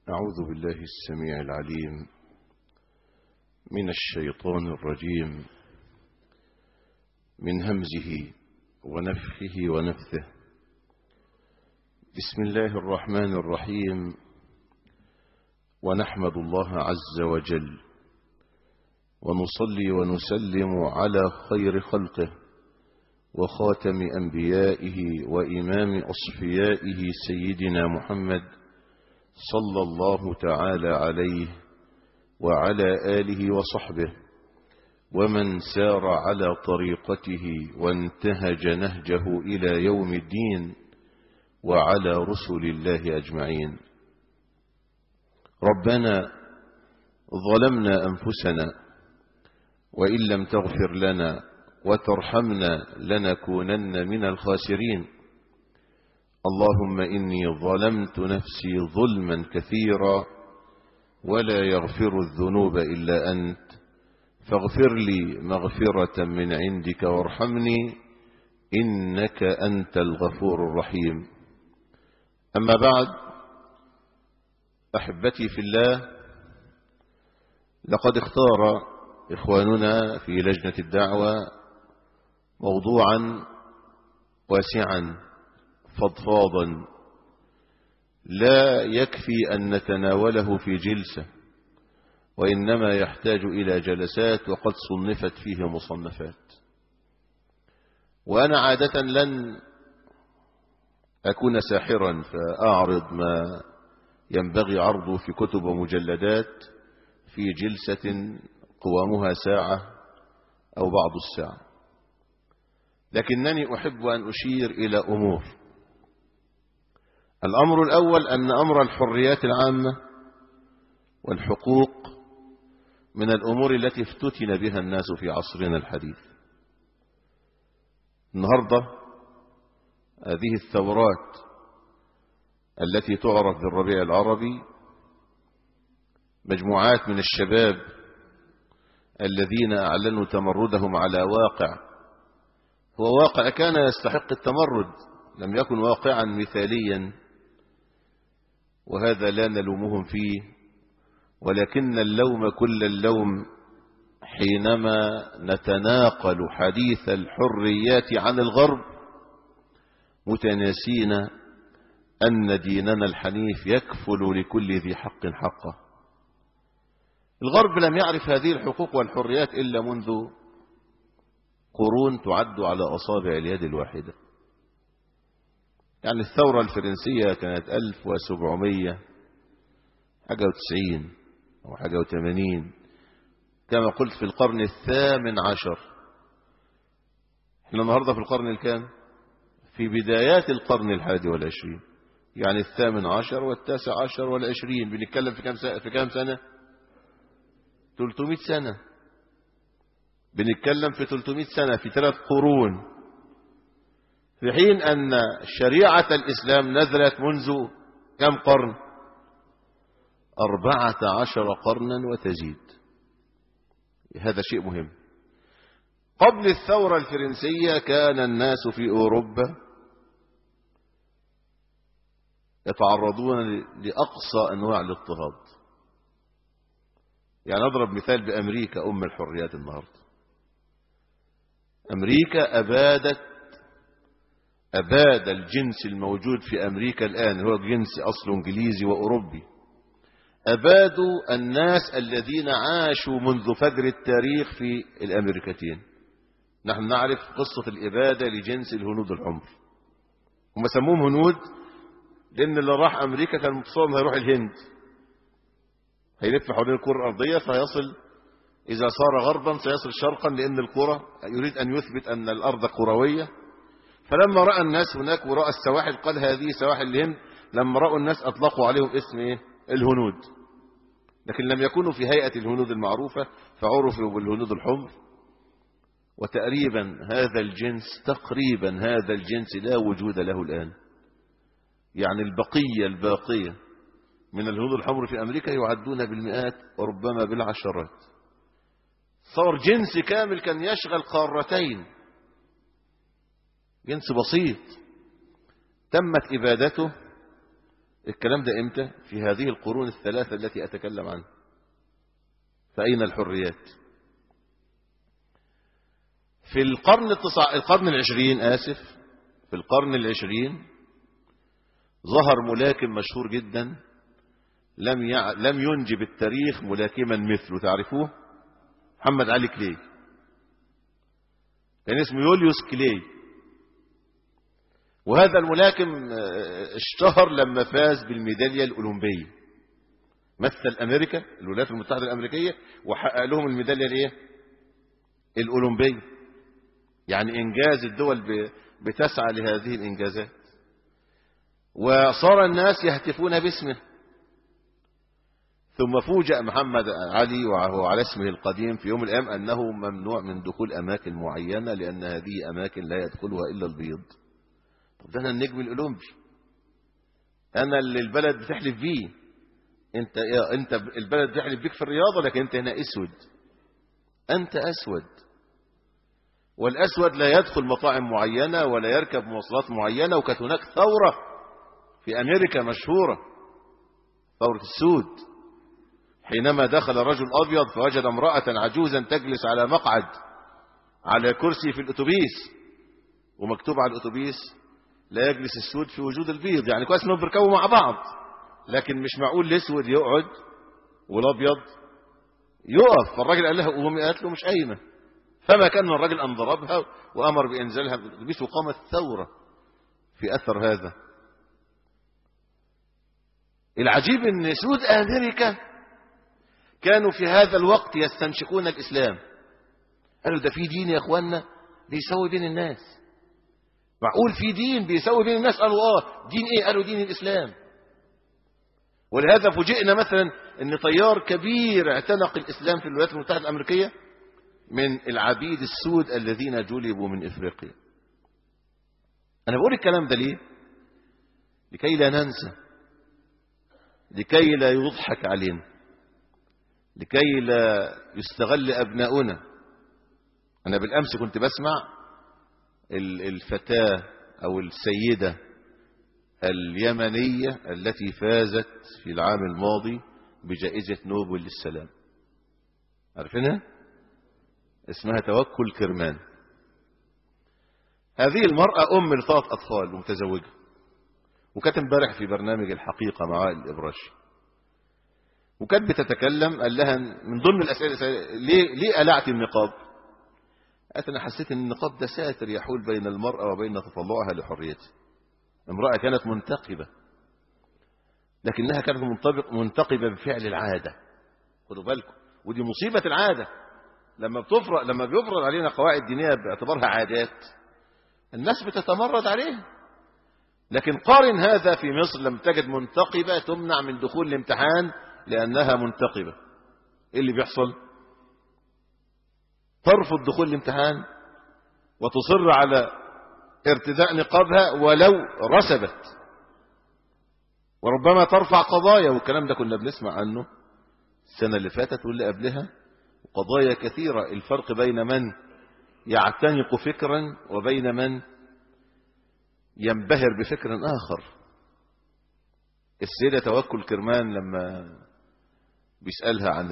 أعوذ بالله السميع العليم من الشيطان الرجيم من همزه ونفخه ونفثه بسم الله الرحمن الرحيم ونحمد الله عز وجل ونصلي ونسلم على خير خلقه وخاتم أنبيائه وإمام أصفيائه سيدنا محمد صلى الله تعالى عليه وعلى آله وصحبه ومن سار على طريقته وانتهج نهجه إلى يوم الدين وعلى رسل الله أجمعين ربنا ظلمنا أنفسنا وإن لم تغفر لنا وترحمنا لنكونن من الخاسرين اللهم إني ظلمت نفسي ظلما كثيرا ولا يغفر الذنوب إلا أنت فاغفر لي مغفرة من عندك وارحمني إنك أنت الغفور الرحيم أما بعد أحبتي في الله لقد اختار إخواننا في لجنة الدعوة موضوعا واسعا فضفاضا لا يكفي أن نتناوله في جلسة وإنما يحتاج إلى جلسات وقد صنفت فيه مصنفات وأنا عادة لن أكون ساحرا فأعرض ما ينبغي عرضه في كتب ومجلدات في جلسة قوامها ساعة أو بعض الساعة لكنني أحب أن أشير إلى أمور الأمر الأول أن أمر الحريات العامة والحقوق من الأمور التي افتتن بها الناس في عصرنا الحديث النهاردة هذه الثورات التي تعرف بالربيع العربي مجموعات من الشباب الذين أعلنوا تمردهم على واقع هو واقع كان يستحق التمرد لم يكن واقعا مثاليا وهذا لا نلومهم فيه ولكن اللوم كل اللوم حينما نتناقل حديث الحريات عن الغرب متناسين أن ديننا الحنيف يكفل لكل ذي حق حقه الغرب لم يعرف هذه الحقوق والحريات إلا منذ قرون تعد على أصابع اليد الواحدة يعني الثورة الفرنسية كانت 1700 حاجة وتسعين أو حاجة وثمانين كما قلت في القرن الثامن عشر احنا النهاردة في القرن الكام في بدايات القرن الحادي والعشرين يعني الثامن عشر والتاسع عشر والعشرين بنتكلم في كام سنة, في كام سنة 300 سنة بنتكلم في 300 سنة في ثلاث قرون في حين أن شريعة الإسلام نزلت منذ كم قرن أربعة عشر قرنا وتزيد هذا شيء مهم قبل الثورة الفرنسية كان الناس في أوروبا يتعرضون لأقصى أنواع الاضطهاد يعني أضرب مثال بأمريكا أم الحريات النهاردة أمريكا أبادت أباد الجنس الموجود في أمريكا الآن هو جنس أصله إنجليزي وأوروبي أبادوا الناس الذين عاشوا منذ فجر التاريخ في الأمريكتين نحن نعرف قصة الإبادة لجنس الهنود الحمر هم سموهم هنود لأن اللي راح أمريكا كان متصور هيروح الهند هيلف حوالين الكرة الأرضية فيصل إذا صار غربا سيصل شرقا لأن الكرة يريد أن يثبت أن الأرض كروية فلما رأى الناس هناك ورأى السواحل قال هذه سواحل الهند لما رأوا الناس أطلقوا عليهم اسم إيه؟ الهنود لكن لم يكونوا في هيئة الهنود المعروفة فعرفوا بالهنود الحمر وتقريبا هذا الجنس تقريبا هذا الجنس لا وجود له الآن يعني البقية الباقية من الهنود الحمر في أمريكا يعدون بالمئات وربما بالعشرات صار جنس كامل كان يشغل قارتين جنس بسيط تمت إبادته الكلام ده امتى في هذه القرون الثلاثة التي أتكلم عنها فأين الحريات في القرن التسع... القرن العشرين آسف في القرن العشرين ظهر ملاكم مشهور جدا لم يع... لم ينجب التاريخ ملاكما مثله تعرفوه محمد علي كلاي كان اسمه يوليوس كلاي وهذا الملاكم اشتهر لما فاز بالميدالية الأولمبية مثل أمريكا الولايات المتحدة الأمريكية وحقق لهم الميدالية الايه الأولمبية يعني إنجاز الدول بتسعى لهذه الإنجازات وصار الناس يهتفون باسمه ثم فوجئ محمد علي وهو على اسمه القديم في يوم الأيام أنه ممنوع من دخول أماكن معينة لأن هذه أماكن لا يدخلها إلا البيض طب ده أنا النجم الأولمبي أنا اللي البلد بتحلف بيه أنت إيه أنت البلد بتحلف بيك في الرياضة لكن أنت هنا أسود أنت أسود والأسود لا يدخل مطاعم معينة ولا يركب مواصلات معينة وكانت هناك ثورة في أمريكا مشهورة ثورة السود حينما دخل رجل أبيض فوجد امرأة عجوزا تجلس على مقعد على كرسي في الأتوبيس ومكتوب على الأتوبيس لا يجلس السود في وجود البيض يعني كويس انهم بيركبوا مع بعض لكن مش معقول الاسود يقعد والابيض يقف فالراجل قال لها قومي قالت له مش قايمه فما كان من الراجل ان ضربها وامر بانزالها من الاتوبيس وقامت ثوره في اثر هذا العجيب ان سود امريكا كانوا في هذا الوقت يستنشقون الاسلام قالوا ده في دين يا اخوانا بيسوي بين الناس معقول في دين بيسوي بين الناس قالوا اه دين ايه قالوا دين الاسلام ولهذا فوجئنا مثلا ان طيار كبير اعتنق الاسلام في الولايات المتحده الامريكيه من العبيد السود الذين جلبوا من افريقيا انا بقول الكلام ده ليه لكي لا ننسى لكي لا يضحك علينا لكي لا يستغل ابناؤنا انا بالامس كنت بسمع الفتاة أو السيدة اليمنية التي فازت في العام الماضي بجائزة نوبل للسلام عارفينها؟ اسمها توكل كرمان هذه المرأة أم لثلاث أطفال ومتزوجة وكانت امبارح في برنامج الحقيقة مع وائل الإبراشي وكانت بتتكلم قال لها من ضمن الأسئلة ليه, ليه قلعت النقاب قالت أنا حسيت أن النقاب ده ساتر يحول بين المرأة وبين تطلعها لحريتها امرأة كانت منتقبة لكنها كانت منطبق منتقبة بفعل العادة خدوا بالكم ودي مصيبة العادة لما بتفرق لما بيفرض علينا قواعد دينية باعتبارها عادات الناس بتتمرد عليها لكن قارن هذا في مصر لما تجد منتقبة تمنع من دخول الامتحان لأنها منتقبة ايه اللي بيحصل ترفض دخول الامتحان وتصر على ارتداء نقابها ولو رسبت وربما ترفع قضايا والكلام ده كنا بنسمع عنه السنة اللي فاتت واللي قبلها قضايا كثيرة الفرق بين من يعتنق فكرا وبين من ينبهر بفكر آخر السيدة توكل كرمان لما بيسألها عن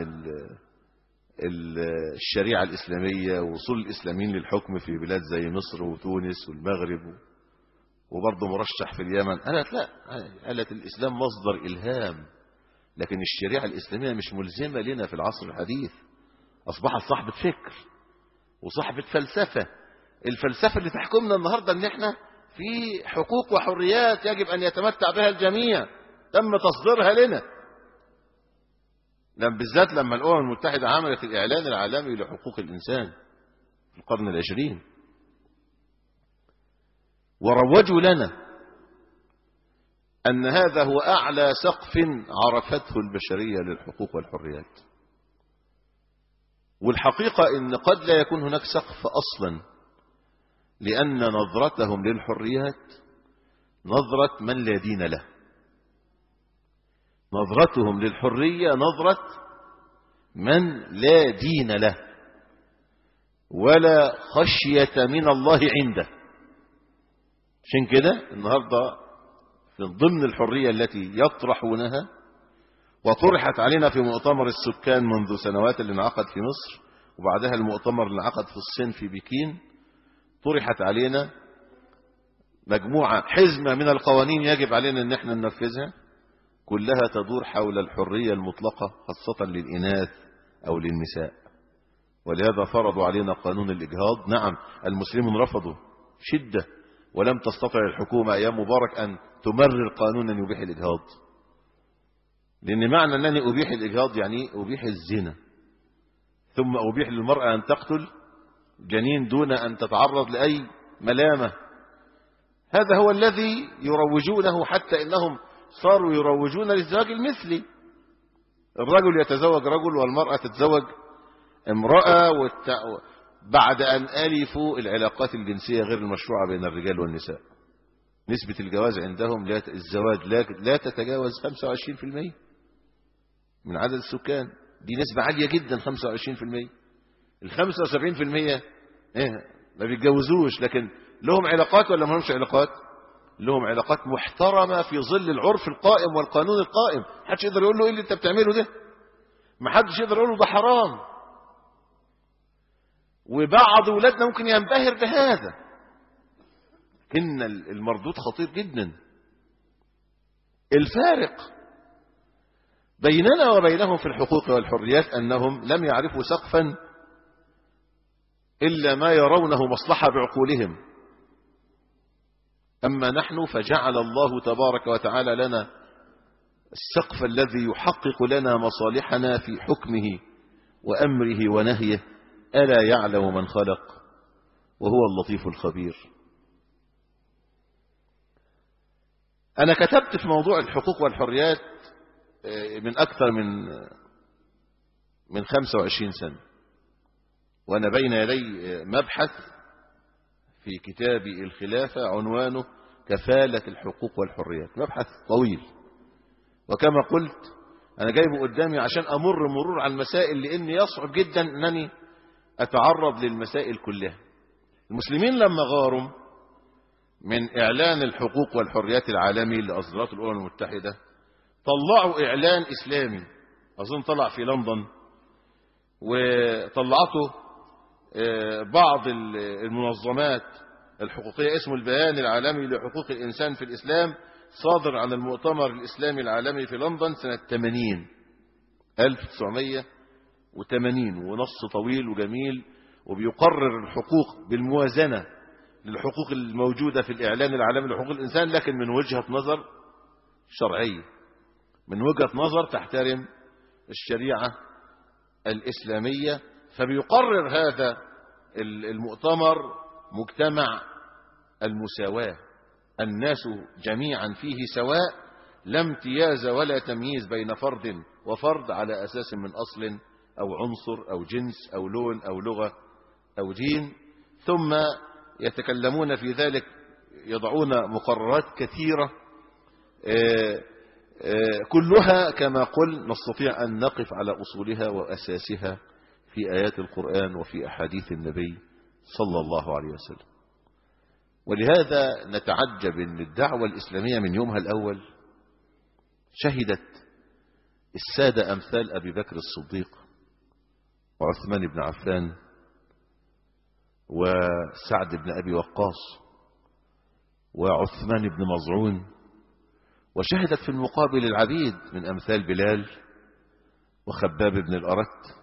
الشريعة الإسلامية ووصول الإسلاميين للحكم في بلاد زي مصر وتونس والمغرب وبرضه مرشح في اليمن قالت لا قالت الإسلام مصدر إلهام لكن الشريعة الإسلامية مش ملزمة لنا في العصر الحديث أصبحت صاحبة فكر وصاحبة فلسفة الفلسفة اللي تحكمنا النهاردة ان احنا في حقوق وحريات يجب أن يتمتع بها الجميع تم تصديرها لنا لما بالذات لما الأمم المتحدة عملت الإعلان العالمي لحقوق الإنسان في القرن العشرين وروجوا لنا أن هذا هو أعلى سقف عرفته البشرية للحقوق والحريات والحقيقة إن قد لا يكون هناك سقف أصلا لأن نظرتهم للحريات نظرة من لا دين له نظرتهم للحرية نظرة من لا دين له ولا خشية من الله عنده عشان كده النهاردة من ضمن الحرية التي يطرحونها وطرحت علينا في مؤتمر السكان منذ سنوات اللي انعقد في مصر وبعدها المؤتمر اللي انعقد في الصين في بكين طرحت علينا مجموعة حزمة من القوانين يجب علينا ان احنا ننفذها كلها تدور حول الحرية المطلقة خاصة للإناث أو للنساء ولهذا فرضوا علينا قانون الإجهاض نعم المسلمون رفضوا شدة ولم تستطع الحكومة أيام مبارك أن تمرر قانونا يبيح الإجهاض لأن معنى أنني أبيح الإجهاض يعني أبيح الزنا ثم أبيح للمرأة أن تقتل جنين دون أن تتعرض لأي ملامة هذا هو الذي يروجونه حتى إنهم صاروا يروجون للزواج المثلي الرجل يتزوج رجل والمرأة تتزوج امرأة والت... بعد أن ألفوا العلاقات الجنسية غير المشروعة بين الرجال والنساء نسبة الجواز عندهم لا الزواج لا, لا تتجاوز 25% من عدد السكان دي نسبة عالية جدا 25% ال 75% ايه ما بيتجوزوش لكن لهم علاقات ولا ما لهمش علاقات لهم علاقات محترمة في ظل العرف القائم والقانون القائم محدش يقدر يقول له ايه اللي انت بتعمله ده محدش يقدر يقول له ده حرام وبعض ولادنا ممكن ينبهر بهذا إن المردود خطير جدا الفارق بيننا وبينهم في الحقوق والحريات أنهم لم يعرفوا سقفا إلا ما يرونه مصلحة بعقولهم أما نحن فجعل الله تبارك وتعالى لنا السقف الذي يحقق لنا مصالحنا في حكمه وأمره ونهيه ألا يعلم من خلق وهو اللطيف الخبير أنا كتبت في موضوع الحقوق والحريات من أكثر من من 25 سنة وأنا بين يدي مبحث في كتابي الخلافة عنوانه كفالة الحقوق والحريات مبحث طويل وكما قلت أنا جايبه قدامي عشان أمر مرور على المسائل لأن يصعب جدا أنني أتعرض للمسائل كلها المسلمين لما غاروا من إعلان الحقوق والحريات العالمي لأصدرات الأمم المتحدة طلعوا إعلان إسلامي أظن طلع في لندن وطلعته بعض المنظمات الحقوقية اسمه البيان العالمي لحقوق الإنسان في الإسلام صادر عن المؤتمر الإسلامي العالمي في لندن سنة 80 1980 ونص طويل وجميل وبيقرر الحقوق بالموازنة للحقوق الموجودة في الإعلان العالمي لحقوق الإنسان لكن من وجهة نظر شرعية من وجهة نظر تحترم الشريعة الإسلامية فبيقرر هذا المؤتمر مجتمع المساواة الناس جميعا فيه سواء لا امتياز ولا تمييز بين فرد وفرد على أساس من أصل أو عنصر أو جنس أو لون أو لغة أو دين ثم يتكلمون في ذلك يضعون مقررات كثيرة كلها كما قل نستطيع أن نقف على أصولها وأساسها في آيات القرآن وفي أحاديث النبي صلى الله عليه وسلم ولهذا نتعجب أن الدعوة الإسلامية من يومها الأول شهدت السادة أمثال أبي بكر الصديق وعثمان بن عفان وسعد بن أبي وقاص وعثمان بن مظعون وشهدت في المقابل العبيد من أمثال بلال وخباب بن الأرت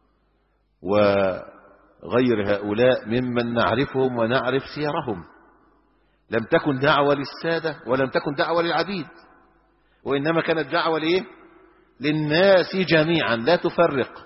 وغير هؤلاء ممن نعرفهم ونعرف سيرهم لم تكن دعوة للسادة ولم تكن دعوة للعبيد وإنما كانت دعوة لإيه؟ للناس جميعا لا تفرق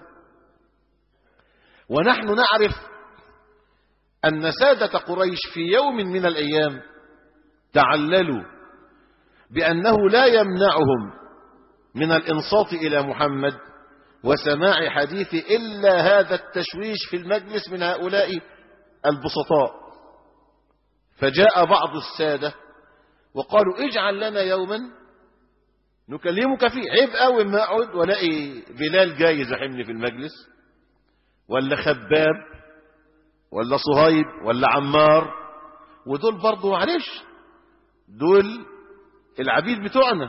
ونحن نعرف أن سادة قريش في يوم من الأيام تعللوا بأنه لا يمنعهم من الإنصات إلى محمد وسماع حديث إلا هذا التشويش في المجلس من هؤلاء البسطاء فجاء بعض السادة وقالوا اجعل لنا يوما نكلمك فيه عيب قوي ما اقعد والاقي بلال جاي يزاحمني في المجلس ولا خباب ولا صهيب ولا عمار ودول برضه معلش دول العبيد بتوعنا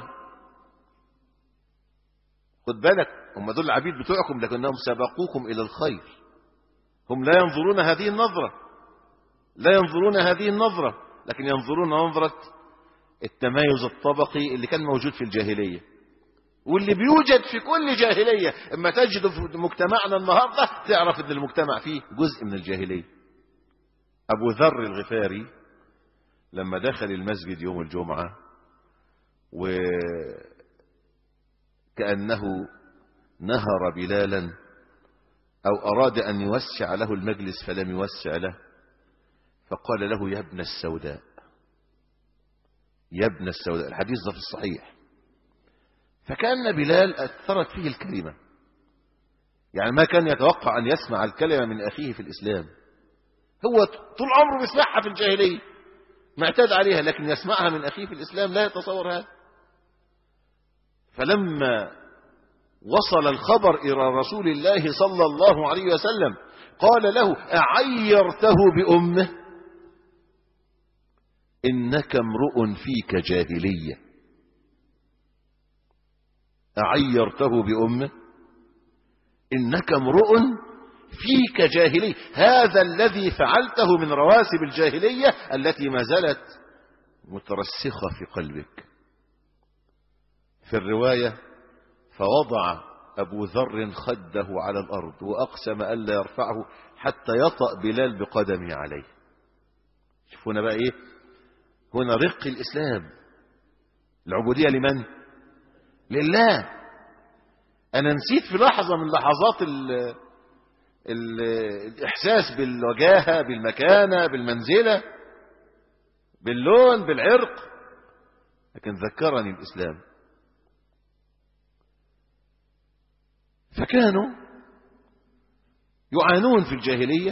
خد بالك هم دول العبيد بتوعكم لكنهم سبقوكم إلى الخير هم لا ينظرون هذه النظرة لا ينظرون هذه النظرة لكن ينظرون نظرة التمايز الطبقي اللي كان موجود في الجاهلية واللي بيوجد في كل جاهلية اما تجد في مجتمعنا النهاردة تعرف ان المجتمع فيه جزء من الجاهلية ابو ذر الغفاري لما دخل المسجد يوم الجمعة وكأنه نهر بلالا أو أراد أن يوسع له المجلس فلم يوسع له فقال له يا ابن السوداء يا ابن السوداء الحديث ده في الصحيح فكأن بلال أثرت فيه الكلمة يعني ما كان يتوقع أن يسمع الكلمة من أخيه في الإسلام هو طول عمره بيسمعها في الجاهلية معتاد عليها لكن يسمعها من أخيه في الإسلام لا يتصور هذا فلما وصل الخبر إلى رسول الله صلى الله عليه وسلم قال له أعيرته بأمه إنك امرؤ فيك جاهلية أعيرته بأمه إنك امرؤ فيك جاهلية هذا الذي فعلته من رواسب الجاهلية التي ما زالت مترسخة في قلبك في الرواية فوضع أبو ذر خده على الأرض وأقسم ألا يرفعه حتى يطأ بلال بقدمه عليه شوفوا هنا بقى إيه هنا رق الإسلام العبودية لمن لله أنا نسيت في لحظة من لحظات ال ال الإحساس بالوجاهة بالمكانة بالمنزلة باللون بالعرق لكن ذكرني الإسلام فكانوا يعانون في الجاهلية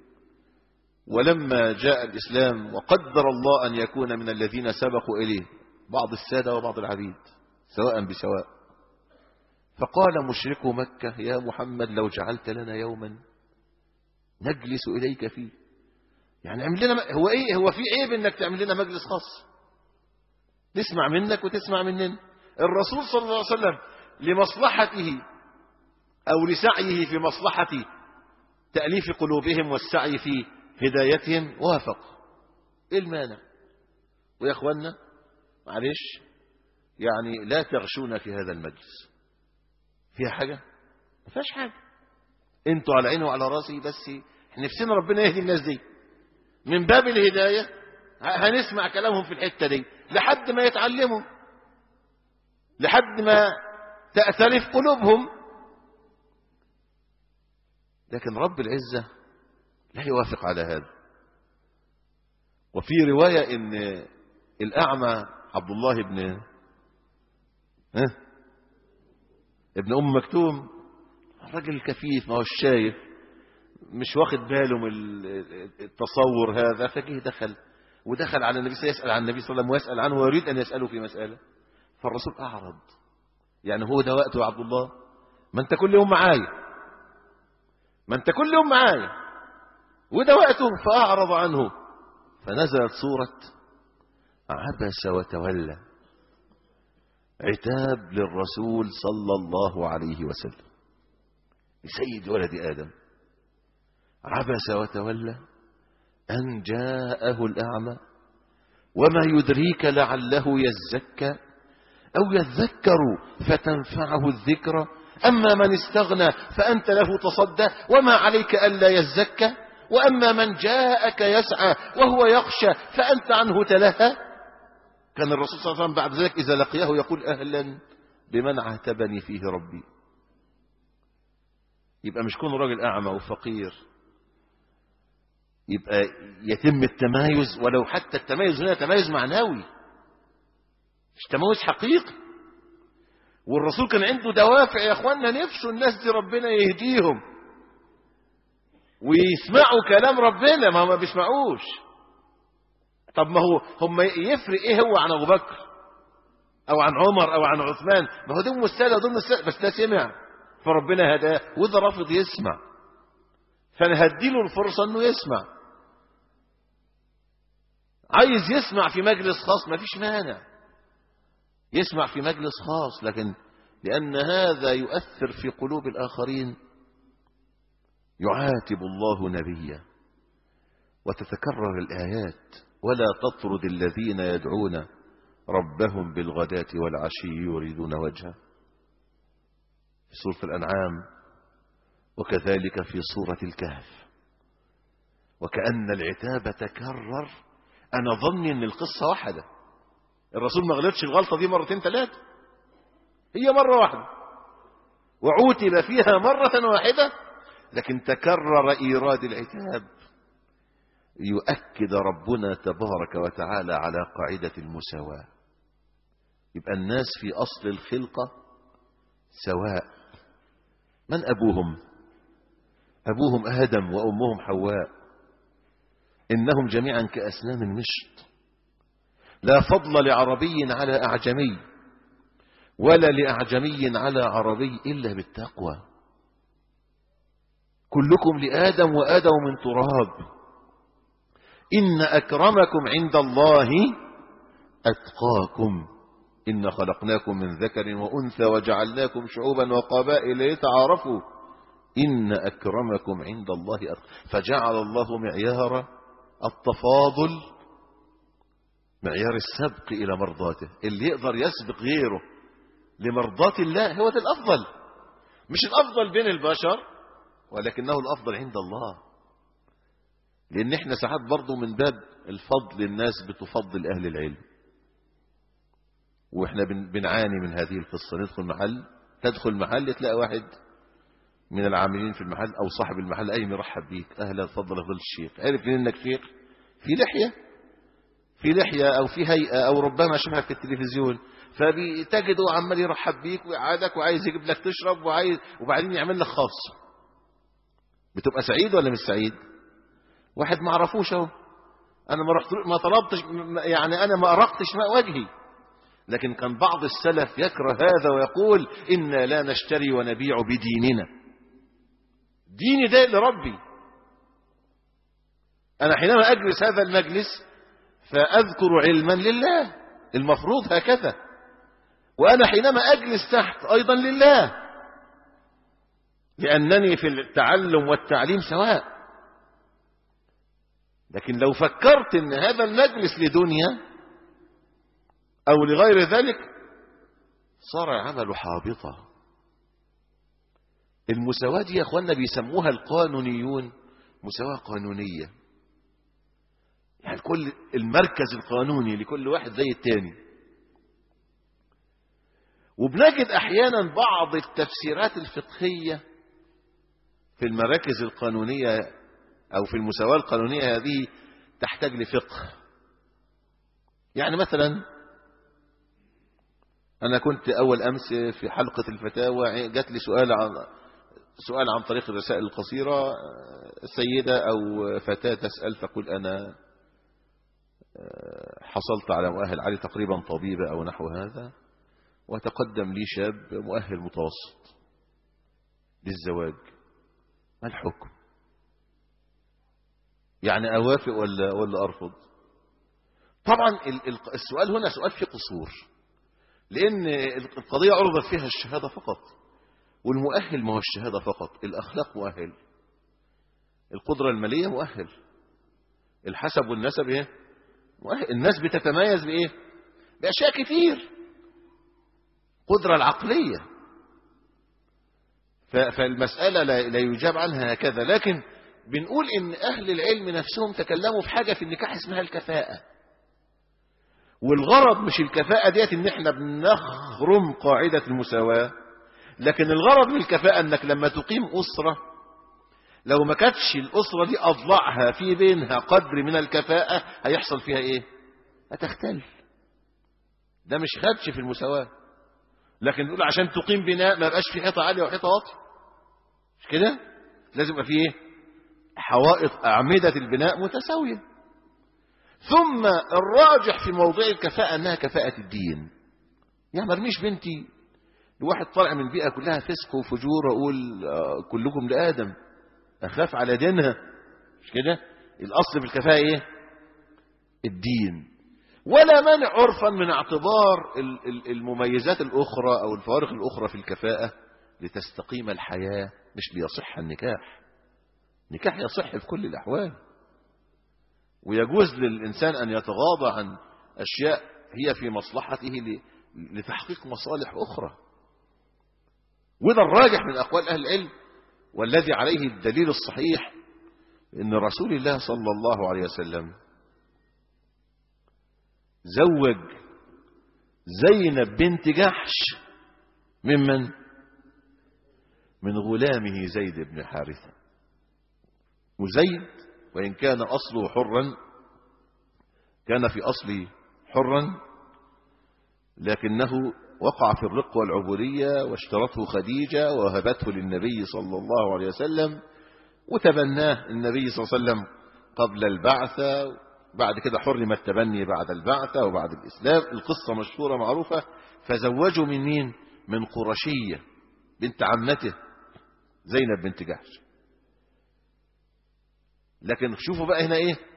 ولما جاء الإسلام وقدر الله أن يكون من الذين سبقوا إليه بعض السادة وبعض العبيد سواء بسواء فقال مشركو مكة يا محمد لو جعلت لنا يوما نجلس إليك فيه يعني اعمل لنا هو ايه هو في عيب انك تعمل لنا مجلس خاص نسمع منك وتسمع مننا الرسول صلى الله عليه وسلم لمصلحته أو لسعيه في مصلحة تأليف قلوبهم والسعي في هدايتهم وافق إيه المانع ويا أخوانا معلش يعني لا تغشونا في هذا المجلس فيها حاجة ما فيهاش حاجة انتوا على عيني وعلى راسي بس نفسنا ربنا يهدي الناس دي من باب الهداية هنسمع كلامهم في الحتة دي لحد ما يتعلموا لحد ما تأتلف قلوبهم لكن رب العزة لا يوافق على هذا وفي رواية ان الأعمى عبد الله بن ها ابن أم مكتوم الراجل الكفيف ما هو الشايف مش واخد باله من التصور هذا فجه دخل ودخل على النبي يسأل عن النبي صلى الله عليه وسلم ويسأل عنه ويريد أن يسأله في مسألة فالرسول أعرض يعني هو ده وقته يا عبد الله ما أنت كل يوم معايا ما أنت كل يوم معايا وده وقته فأعرض عنه فنزلت سورة عبس وتولى عتاب للرسول صلى الله عليه وسلم لسيد ولد آدم عبس وتولى أن جاءه الأعمى وما يدريك لعله يزكى أو يذكر فتنفعه الذكرى أما من استغنى فأنت له تصدى وما عليك ألا يزكى وأما من جاءك يسعى وهو يخشى فأنت عنه تلهى كان الرسول صلى الله عليه وسلم بعد ذلك إذا لقيه يقول أهلا بمن عاتبني فيه ربي يبقى مش كون راجل أعمى وفقير يبقى يتم التمايز ولو حتى التمايز هنا تمايز معنوي مش تمايز حقيقي والرسول كان عنده دوافع يا اخوانا نفسه الناس دي ربنا يهديهم ويسمعوا كلام ربنا ما ما بيسمعوش طب ما هو هم يفرق ايه هو عن ابو بكر او عن عمر او عن عثمان ما هو دول السادة ودول السادة بس ده سمع فربنا هداه وده رافض يسمع فانا هديله الفرصة انه يسمع عايز يسمع في مجلس خاص ما فيش مانع يسمع في مجلس خاص لكن لأن هذا يؤثر في قلوب الآخرين يعاتب الله نبيه وتتكرر الآيات ولا تطرد الذين يدعون ربهم بالغداة والعشي يريدون وجهه في سورة الأنعام وكذلك في سورة الكهف وكأن العتاب تكرر أنا ظني أن القصة واحدة الرسول ما غلطش الغلطة دي مرتين ثلاثة هي مرة واحدة وعوتب فيها مرة واحدة لكن تكرر إيراد العتاب يؤكد ربنا تبارك وتعالى على قاعدة المساواة يبقى الناس في أصل الخلقة سواء من أبوهم أبوهم آدم وأمهم حواء إنهم جميعا كأسنان المشط لا فضل لعربي على أعجمي ولا لأعجمي على عربي إلا بالتقوى كلكم لآدم وآدم من تراب إن أكرمكم عند الله أتقاكم إن خلقناكم من ذكر وأنثى وجعلناكم شعوبا وقبائل لتعارفوا إن أكرمكم عند الله أتقاكم فجعل الله معيار التفاضل معيار السبق إلى مرضاته اللي يقدر يسبق غيره لمرضاة الله هو ده الأفضل مش الأفضل بين البشر ولكنه الأفضل عند الله لأن احنا ساعات برضو من باب الفضل الناس بتفضل أهل العلم واحنا بنعاني من هذه القصة ندخل محل تدخل محل تلاقي واحد من العاملين في المحل أو صاحب المحل أي مرحب بيك أهلا تفضل فضل الشيخ عرف انك شيخ في لحية في لحية أو في هيئة أو ربما شبهك في التلفزيون فبتجده عمال يرحب بيك ويقعدك وعايز يجيب لك تشرب وعايز وبعدين يعمل لك خاص بتبقى سعيد ولا مش سعيد واحد ما عرفوش اهو انا ما رحت ما طلبتش يعني انا ما ارقتش ماء وجهي لكن كان بعض السلف يكره هذا ويقول انا لا نشتري ونبيع بديننا ديني ده لربي انا حينما اجلس هذا المجلس فاذكر علما لله المفروض هكذا وانا حينما اجلس تحت ايضا لله لانني في التعلم والتعليم سواء لكن لو فكرت ان هذا المجلس لدنيا او لغير ذلك صار العمل حابطا المساواة دي يا اخوانا بيسموها القانونيون مساواة قانونية يعني كل المركز القانوني لكل واحد زي التاني وبنجد احيانا بعض التفسيرات الفقهية في المراكز القانونية أو في المساواة القانونية هذه تحتاج لفقه يعني مثلا أنا كنت أول أمس في حلقة الفتاوى جات لي سؤال عن سؤال عن طريق الرسائل القصيرة سيدة أو فتاة تسأل فقل أنا حصلت على مؤهل عالي تقريبا طبيبة أو نحو هذا وتقدم لي شاب مؤهل متوسط للزواج ما الحكم يعني أوافق ولا, ولا أرفض طبعا السؤال هنا سؤال فيه قصور لأن القضية عرضت فيها الشهادة فقط والمؤهل ما هو الشهادة فقط الأخلاق مؤهل القدرة المالية مؤهل الحسب والنسب ايه مؤهل الناس بتتميز بإيه بأشياء كتير قدرة العقلية فالمسألة لا يجاب عنها هكذا لكن بنقول ان اهل العلم نفسهم تكلموا في حاجة في النكاح اسمها الكفاءة والغرض مش الكفاءة ديت ان احنا بنخرم قاعدة المساواة لكن الغرض من الكفاءة انك لما تقيم اسرة لو ما كانتش الاسرة دي اضلعها في بينها قدر من الكفاءة هيحصل فيها ايه هتختل ده مش خدش في المساواة لكن نقول عشان تقيم بناء ما يبقاش في حيطة عالية وحيطة واطية مش كده لازم يبقى فيه ايه حوائط أعمدة البناء متساوية ثم الراجح في موضوع الكفاءة أنها كفاءة الدين يعني مرميش بنتي الواحد طالع من بيئة كلها فسق وفجور أقول كلكم لآدم أخاف على دينها مش كده الأصل في الكفاءة إيه الدين ولا مانع عرفا من اعتبار ال- ال- المميزات الأخرى أو الفوارق الأخرى في الكفاءة لتستقيم الحياة مش ليصح النكاح نكاح يصح في كل الأحوال ويجوز للإنسان أن يتغاضى عن أشياء هي في مصلحته ل- لتحقيق مصالح أخرى وده الراجح من أقوال أهل العلم والذي عليه الدليل الصحيح ان رسول الله صلى الله عليه وسلم زوج زينب بنت جحش ممن من غلامه زيد بن حارثة وزيد وإن كان أصله حرا كان في أصله حرا لكنه وقع في الرق والعبودية واشترته خديجة وهبته للنبي صلى الله عليه وسلم وتبناه النبي صلى الله عليه وسلم قبل البعثة بعد كده حرم التبني بعد البعثة وبعد الإسلام القصة مشهورة معروفة فزوجوا من مين من قرشية بنت عمته زينب بنت جحش لكن شوفوا بقى هنا ايه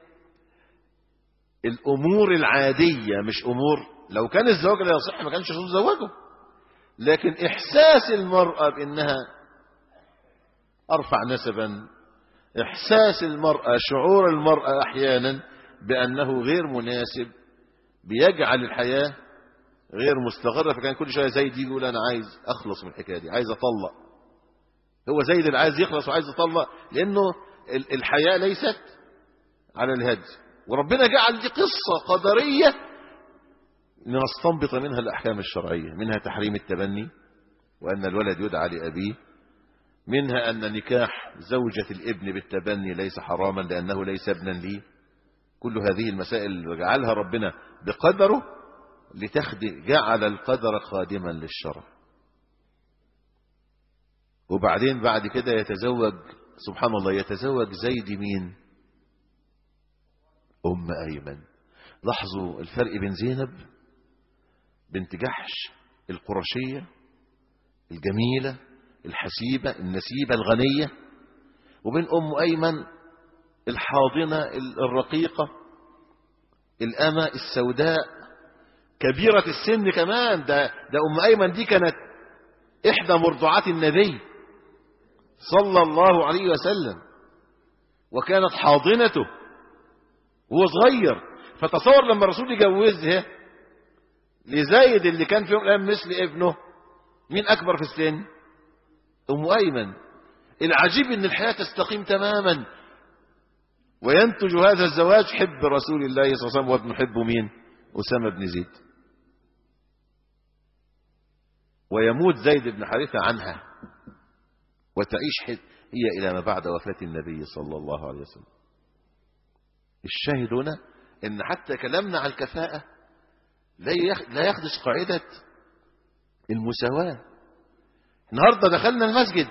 الامور العادية مش امور لو كان الزواج لا يصح ما كانش الرسول زوجه لكن احساس المرأة بانها ارفع نسبا احساس المرأة شعور المرأة احيانا بانه غير مناسب بيجعل الحياة غير مستقرة فكان كل شوية زيد يجي يقول انا عايز اخلص من الحكاية دي عايز اطلق هو زيد اللي عايز يخلص وعايز يطلق لانه ال- الحياة ليست على الهدي وربنا جعل دي قصة قدرية لنستنبط منها الأحكام الشرعية منها تحريم التبني وأن الولد يدعى لأبيه منها أن نكاح زوجة الابن بالتبني ليس حراما لأنه ليس ابنا لي كل هذه المسائل جعلها ربنا بقدره لتخدم جعل القدر خادما للشرع وبعدين بعد كده يتزوج سبحان الله يتزوج زيد مين أم أيمن لاحظوا الفرق بين زينب بنت جحش القرشية الجميلة الحسيبة النسيبة الغنية وبين أم أيمن الحاضنة الرقيقة الأمة السوداء كبيرة السن كمان ده, ده أم أيمن دي كانت إحدى مرضعات النبي صلى الله عليه وسلم وكانت حاضنته وهو صغير فتصور لما الرسول يجوزها لزايد اللي كان في يوم من الأيام مثل ابنه مين أكبر في السن أم أيمن العجيب أن الحياة تستقيم تماما وينتج هذا الزواج حب رسول الله صلى الله عليه وسلم وابن حب مين أسامة بن زيد ويموت زيد بن حارثة عنها وتعيش حد هي إلى ما بعد وفاة النبي صلى الله عليه وسلم الشاهد هنا ان حتى كلامنا على الكفاءة لا يخ- لا يخدش قاعدة المساواة النهاردة دخلنا المسجد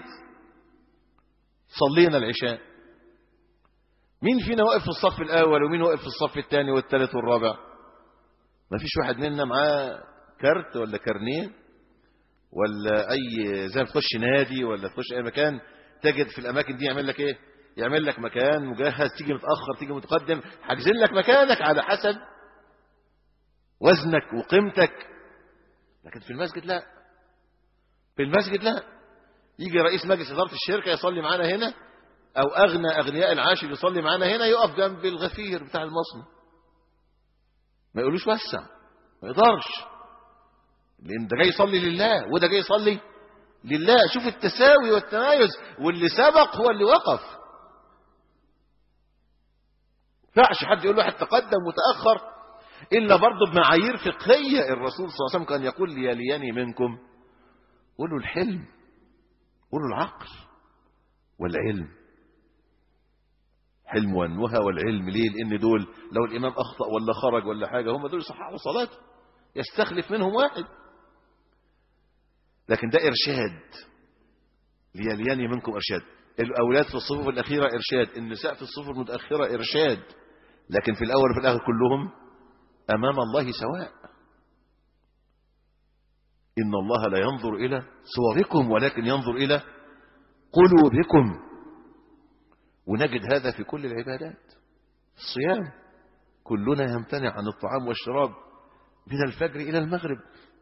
صلينا العشاء مين فينا واقف في الصف الأول ومين واقف في الصف الثاني والثالث والرابع ما فيش واحد منا معاه كارت ولا كارنيه ولا أي زي ما تخش نادي ولا تخش أي مكان تجد في الأماكن دي يعمل لك إيه يعمل لك مكان مجهز تيجي متأخر تيجي متقدم حاجزين لك مكانك على حسب وزنك وقيمتك لكن في المسجد لا في المسجد لا يجي رئيس مجلس إدارة الشركة يصلي معانا هنا أو أغنى أغنياء العاشر يصلي معانا هنا يقف جنب الغفير بتاع المصنع ما يقولوش وسع ما يقدرش لأن ده جاي يصلي لله وده جاي يصلي لله شوف التساوي والتمايز واللي سبق هو اللي وقف ينفعش حد يقول واحد تقدم وتأخر إلا برضه بمعايير فقهية الرسول صلى الله عليه وسلم كان يقول لي يليني منكم قولوا الحلم قولوا العقل والعلم حلم والنهى والعلم ليه لأن دول لو الإمام أخطأ ولا خرج ولا حاجة هم دول يصححوا صلاته يستخلف منهم واحد لكن ده إرشاد ليليني منكم إرشاد الأولاد في الصفوف الأخيرة إرشاد النساء في الصفوف المتأخرة إرشاد لكن في الأول وفي الآخر كلهم أمام الله سواء إن الله لا ينظر إلى صوركم ولكن ينظر إلى قلوبكم ونجد هذا في كل العبادات الصيام كلنا يمتنع عن الطعام والشراب من الفجر إلى المغرب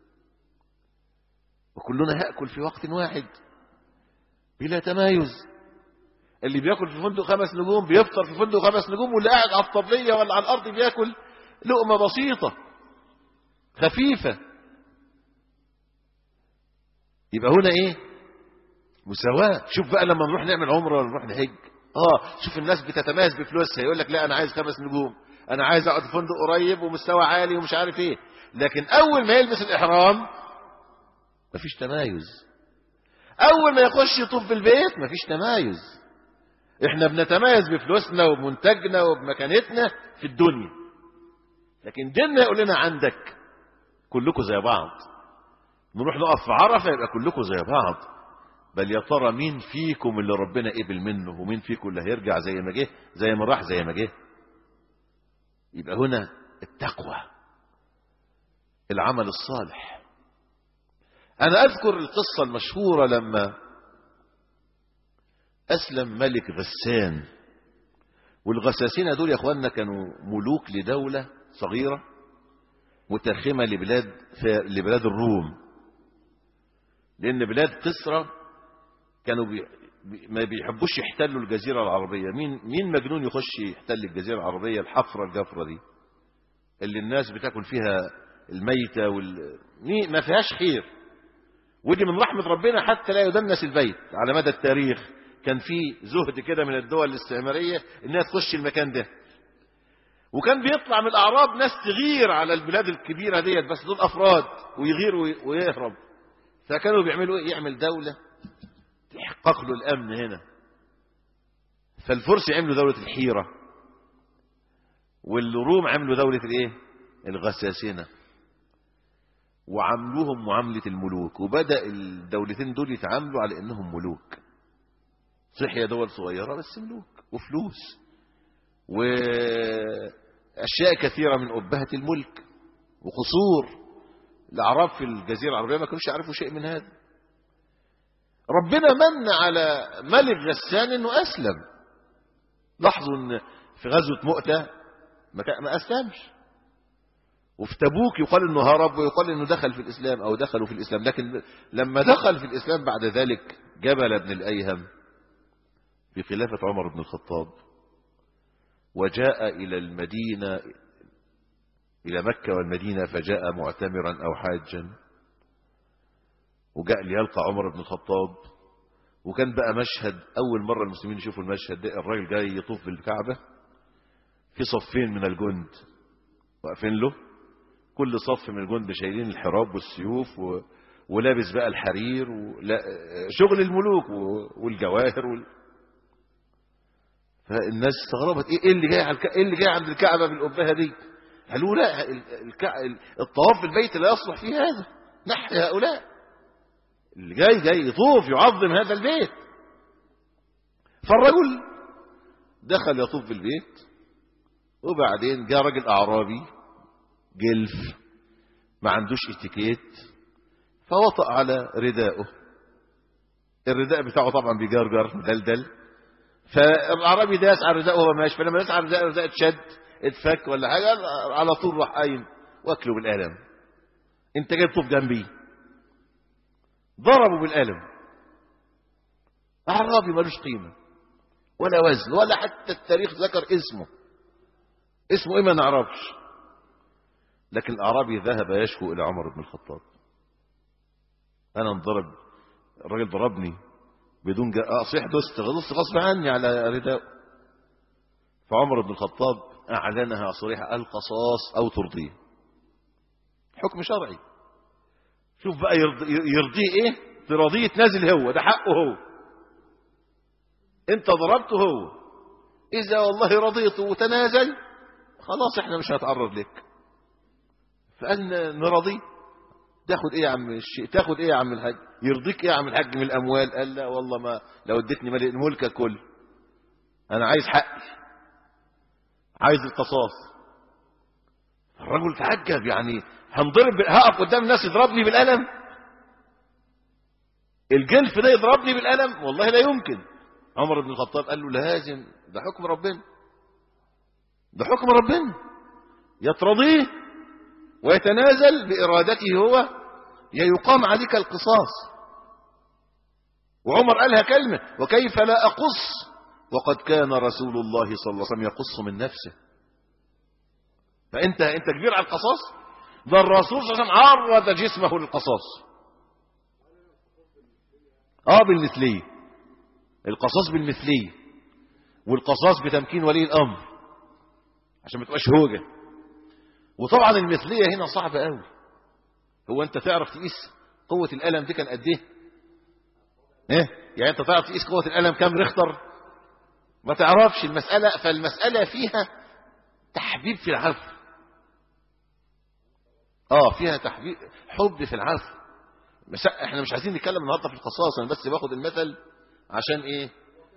وكلنا يأكل في وقت واحد بلا تمايز اللي بياكل في فندق خمس نجوم بيفطر في فندق خمس نجوم واللي قاعد على الطبلية ولا على الأرض بياكل لقمة بسيطة خفيفة يبقى هنا ايه مساواة شوف بقى لما نروح نعمل عمرة ولا نروح نحج اه شوف الناس بتتميز بفلوسها يقول لك لا انا عايز خمس نجوم انا عايز اقعد في فندق قريب ومستوى عالي ومش عارف ايه لكن اول ما يلبس الاحرام مفيش تمايز اول ما يخش يطوف في البيت مفيش تمايز احنا بنتميز بفلوسنا وبمنتجنا وبمكانتنا في الدنيا لكن ديننا يقول لنا عندك كلكم زي بعض نروح نقف في عرفه يبقى كلكم زي بعض بل يا ترى مين فيكم اللي ربنا قبل منه ومين فيكم اللي هيرجع زي ما جه زي ما راح زي ما جه يبقى هنا التقوى العمل الصالح انا اذكر القصه المشهوره لما اسلم ملك غسان والغساسين دول يا اخواننا كانوا ملوك لدوله صغيره مترخمه لبلاد لبلاد الروم لان بلاد كسرى كانوا بي ما بيحبوش يحتلوا الجزيره العربيه مين مين مجنون يخش يحتل الجزيره العربيه الحفره الجفره دي اللي الناس بتاكل فيها الميته وال ما فيهاش خير ودي من رحمه ربنا حتى لا يدنس البيت على مدى التاريخ كان في زهد كده من الدول الاستعماريه انها تخش المكان ده وكان بيطلع من الاعراب ناس تغير على البلاد الكبيره ديت بس دول افراد ويغير ويهرب فكانوا بيعملوا ايه يعمل دوله تحقق له الامن هنا فالفرس عملوا دوله الحيره والروم عملوا دوله الايه الغساسنه وعملوهم معامله الملوك وبدا الدولتين دول يتعاملوا على انهم ملوك صحية دول صغيره بس ملوك وفلوس واشياء كثيره من ابهه الملك وقصور الأعراب في الجزيرة العربية ما كانوش يعرفوا شيء من هذا ربنا من على ملك غسان انه اسلم لاحظوا ان في غزوة مؤتة ما اسلمش وفي تبوك يقال انه هرب ويقال انه دخل في الاسلام او دخلوا في الاسلام لكن لما دخل في الاسلام بعد ذلك جبل بن الايهم في خلافة عمر بن الخطاب وجاء الى المدينة إلى مكة والمدينة فجاء معتمرا أو حاجا وجاء ليلقى عمر بن الخطاب وكان بقى مشهد أول مرة المسلمين يشوفوا المشهد ده الراجل جاي يطوف بالكعبة في صفين من الجند واقفين له كل صف من الجند شايلين الحراب والسيوف و... ولابس بقى الحرير ولا... شغل الملوك و... والجواهر وال... فالناس استغربت ايه اللي جاي على الك... ايه اللي جاي عند الكعبه بالقبهه دي قالوا لا الكع... الطواف في البيت لا يصلح فيه هذا نحي هؤلاء اللي جاي جاي يطوف يعظم هذا البيت فالرجل دخل يطوف في البيت وبعدين جاء راجل اعرابي جلف ما عندوش اتيكيت فوطأ على ردائه الرداء بتاعه طبعا بيجرجر مدلدل فالاعرابي داس على ردائه وهو ماشي فلما داس على ردائه الرداء اتشد اتفك ولا حاجه على طول راح قايم واكله بالقلم انت جاي تطوف جنبي ضربه بالقلم اعرابي ملوش قيمه ولا وزن ولا حتى التاريخ ذكر اسمه اسمه ايه ما نعرفش لكن الاعرابي ذهب يشكو الى عمر بن الخطاب انا انضرب الراجل ضربني بدون جا... اه صيح دست غلصت غصب عني على رداء فعمر بن الخطاب اعلنها صريحه القصاص او ترضيه حكم شرعي شوف بقى يرضي يرضيه ايه تراضيه تنازل هو ده حقه هو انت ضربته هو اذا والله رضيته وتنازل خلاص احنا مش هنتعرض لك فقال نرضيه تاخد ايه يا عم الشيء تاخد ايه يا عم الحاج يرضيك ايه يا عم الحاج من الاموال قال لا والله ما لو اديتني ملكك كل انا عايز حقي عايز القصاص الرجل تعجب يعني هنضرب هقف قدام الناس يضربني بالقلم الجلف ده يضربني بالقلم والله لا يمكن عمر بن الخطاب قال له لازم ده حكم ربنا ده حكم ربنا يترضيه ويتنازل بإرادته هو يا يقام عليك القصاص وعمر قالها كلمة وكيف لا أقص وقد كان رسول الله صلى الله عليه وسلم يقص من نفسه فأنت أنت كبير على القصاص ده الرسول صلى الله عليه وسلم عرض جسمه للقصاص اه بالمثلية القصاص بالمثلية والقصاص بتمكين ولي الأمر عشان ما تبقاش هوجة وطبعا المثلية هنا صعبة قوي هو انت تعرف تقيس قوة الألم دي كان قد ايه ايه يعني انت تعرف تقيس قوة الألم كام ريختر ما تعرفش المسألة فالمسألة فيها تحبيب في العفو اه فيها تحبيب حب في العفو بس احنا مش عايزين نتكلم النهارده في القصاص انا بس باخد المثل عشان ايه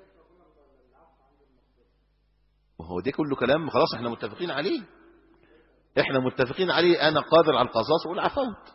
وهو ده كله كلام خلاص احنا متفقين عليه احنا متفقين عليه انا قادر على القصاص واقول عفوت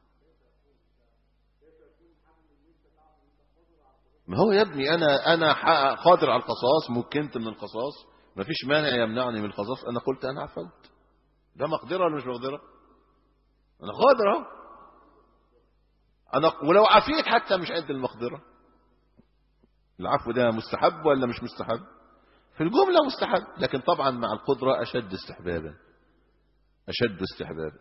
ما هو يا ابني انا انا قادر على القصاص مكنت من القصاص ما فيش مانع يمنعني من القصاص انا قلت انا عفوت ده مقدره ولا مش مقدره انا قادر اهو انا ولو عفيت حتى مش قد المقدره العفو ده مستحب ولا مش مستحب في الجمله مستحب لكن طبعا مع القدره اشد استحبابا اشد استحبابا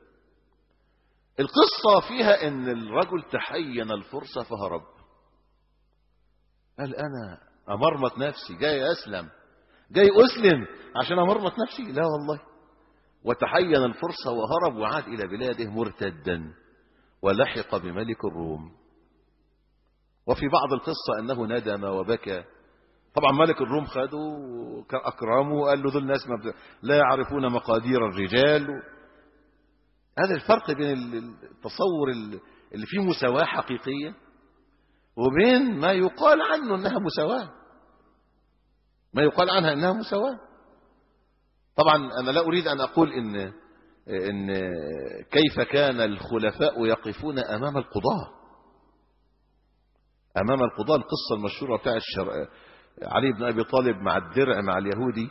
القصه فيها ان الرجل تحين الفرصه فهرب قال انا امرمط نفسي جاي اسلم جاي اسلم عشان امرمط نفسي لا والله وتحين الفرصه وهرب وعاد الى بلاده مرتدا ولحق بملك الروم وفي بعض القصة أنه ندم وبكى طبعا ملك الروم خده أكرمه وقال له دول ناس لا يعرفون مقادير الرجال هذا الفرق بين التصور اللي فيه مساواة حقيقية وبين ما يقال عنه أنها مساواة ما يقال عنها أنها مساواة طبعا أنا لا أريد أن أقول إن إن كيف كان الخلفاء يقفون أمام القضاة أمام القضاة القصة المشهورة بتاع الشر... علي بن أبي طالب مع الدرع مع اليهودي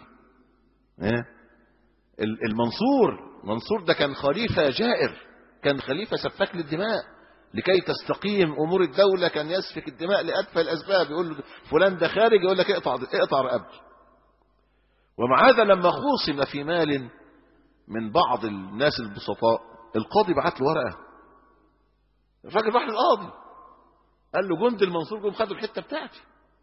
المنصور منصور ده كان خليفة جائر كان خليفة سفاك للدماء لكي تستقيم أمور الدولة كان يسفك الدماء لأدفى الأسباب يقول له فلان ده خارج يقول لك اقطع اقطع رقبته ومع هذا لما خوصم في مال من بعض الناس البسطاء القاضي بعت له ورقه الراجل راح للقاضي قال له جند المنصور جم خدوا الحته بتاعتي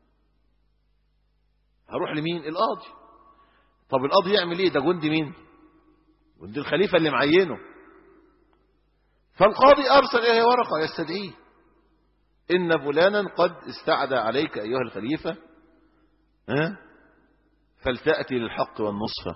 هروح لمين القاضي طب القاضي يعمل ايه ده جندي مين جندي الخليفه اللي معينه فالقاضي ارسل اليه ورقه يستدعيه ان فلانا قد استعدى عليك ايها الخليفه ها فلتاتي للحق والنصفه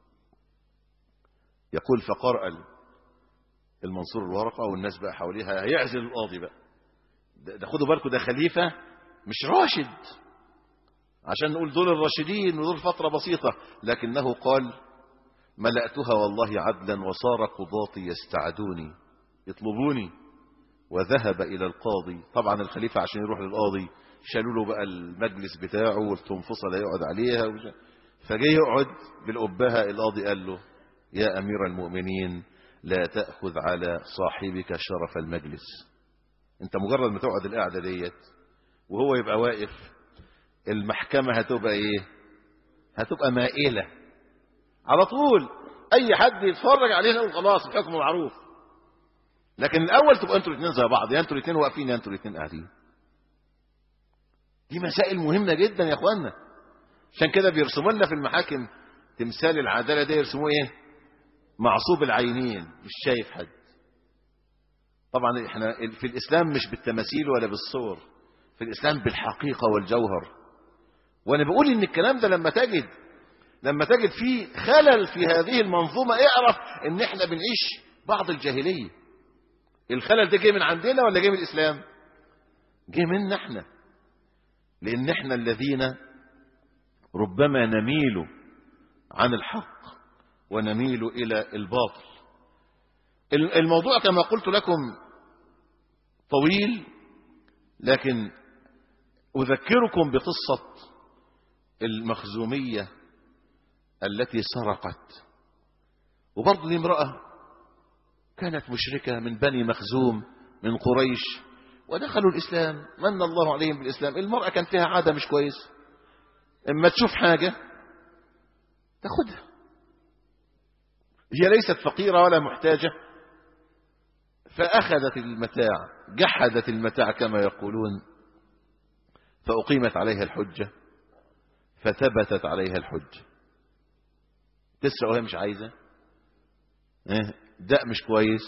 يقول فقرأ المنصور الورقة والناس بقى حواليها هيعزل القاضي بقى ده خدوا بالكم ده خليفة مش راشد عشان نقول دول الراشدين ودول فترة بسيطة لكنه قال ملأتها والله عدلا وصار قضاتي يستعدوني يطلبوني وذهب إلى القاضي طبعا الخليفة عشان يروح للقاضي شالوا له بقى المجلس بتاعه والتنفصة لا يقعد عليها فجاي يقعد بالأبهة القاضي قال له يا أمير المؤمنين لا تأخذ على صاحبك شرف المجلس انت مجرد ما تقعد القعدة ديت وهو يبقى واقف المحكمة هتبقى ايه هتبقى مائلة على طول اي حد يتفرج علينا يقول خلاص الحكم معروف لكن الاول تبقى انتوا الاثنين زي بعض يا انتوا الاثنين واقفين يا انتوا الاثنين قاعدين دي مسائل مهمة جدا يا اخوانا عشان كده بيرسموا لنا في المحاكم تمثال العدالة ده يرسموه ايه معصوب العينين مش شايف حد طبعا احنا في الاسلام مش بالتماثيل ولا بالصور في الاسلام بالحقيقة والجوهر وانا بقول ان الكلام ده لما تجد لما تجد فيه خلل في هذه المنظومة اعرف ان احنا بنعيش بعض الجاهلية الخلل ده جه من عندنا ولا جه من الاسلام جه منا احنا لان احنا الذين ربما نميل عن الحق ونميل إلى الباطل الموضوع كما قلت لكم طويل لكن أذكركم بقصة المخزومية التي سرقت وبرضه دي امرأة كانت مشركة من بني مخزوم من قريش ودخلوا الإسلام من الله عليهم بالإسلام المرأة كان فيها عادة مش كويس اما تشوف حاجة تاخدها هي ليست فقيرة ولا محتاجة فأخذت المتاع جحدت المتاع كما يقولون فأقيمت عليها الحجة فثبتت عليها الحجة تسرق وهي مش عايزة داء مش كويس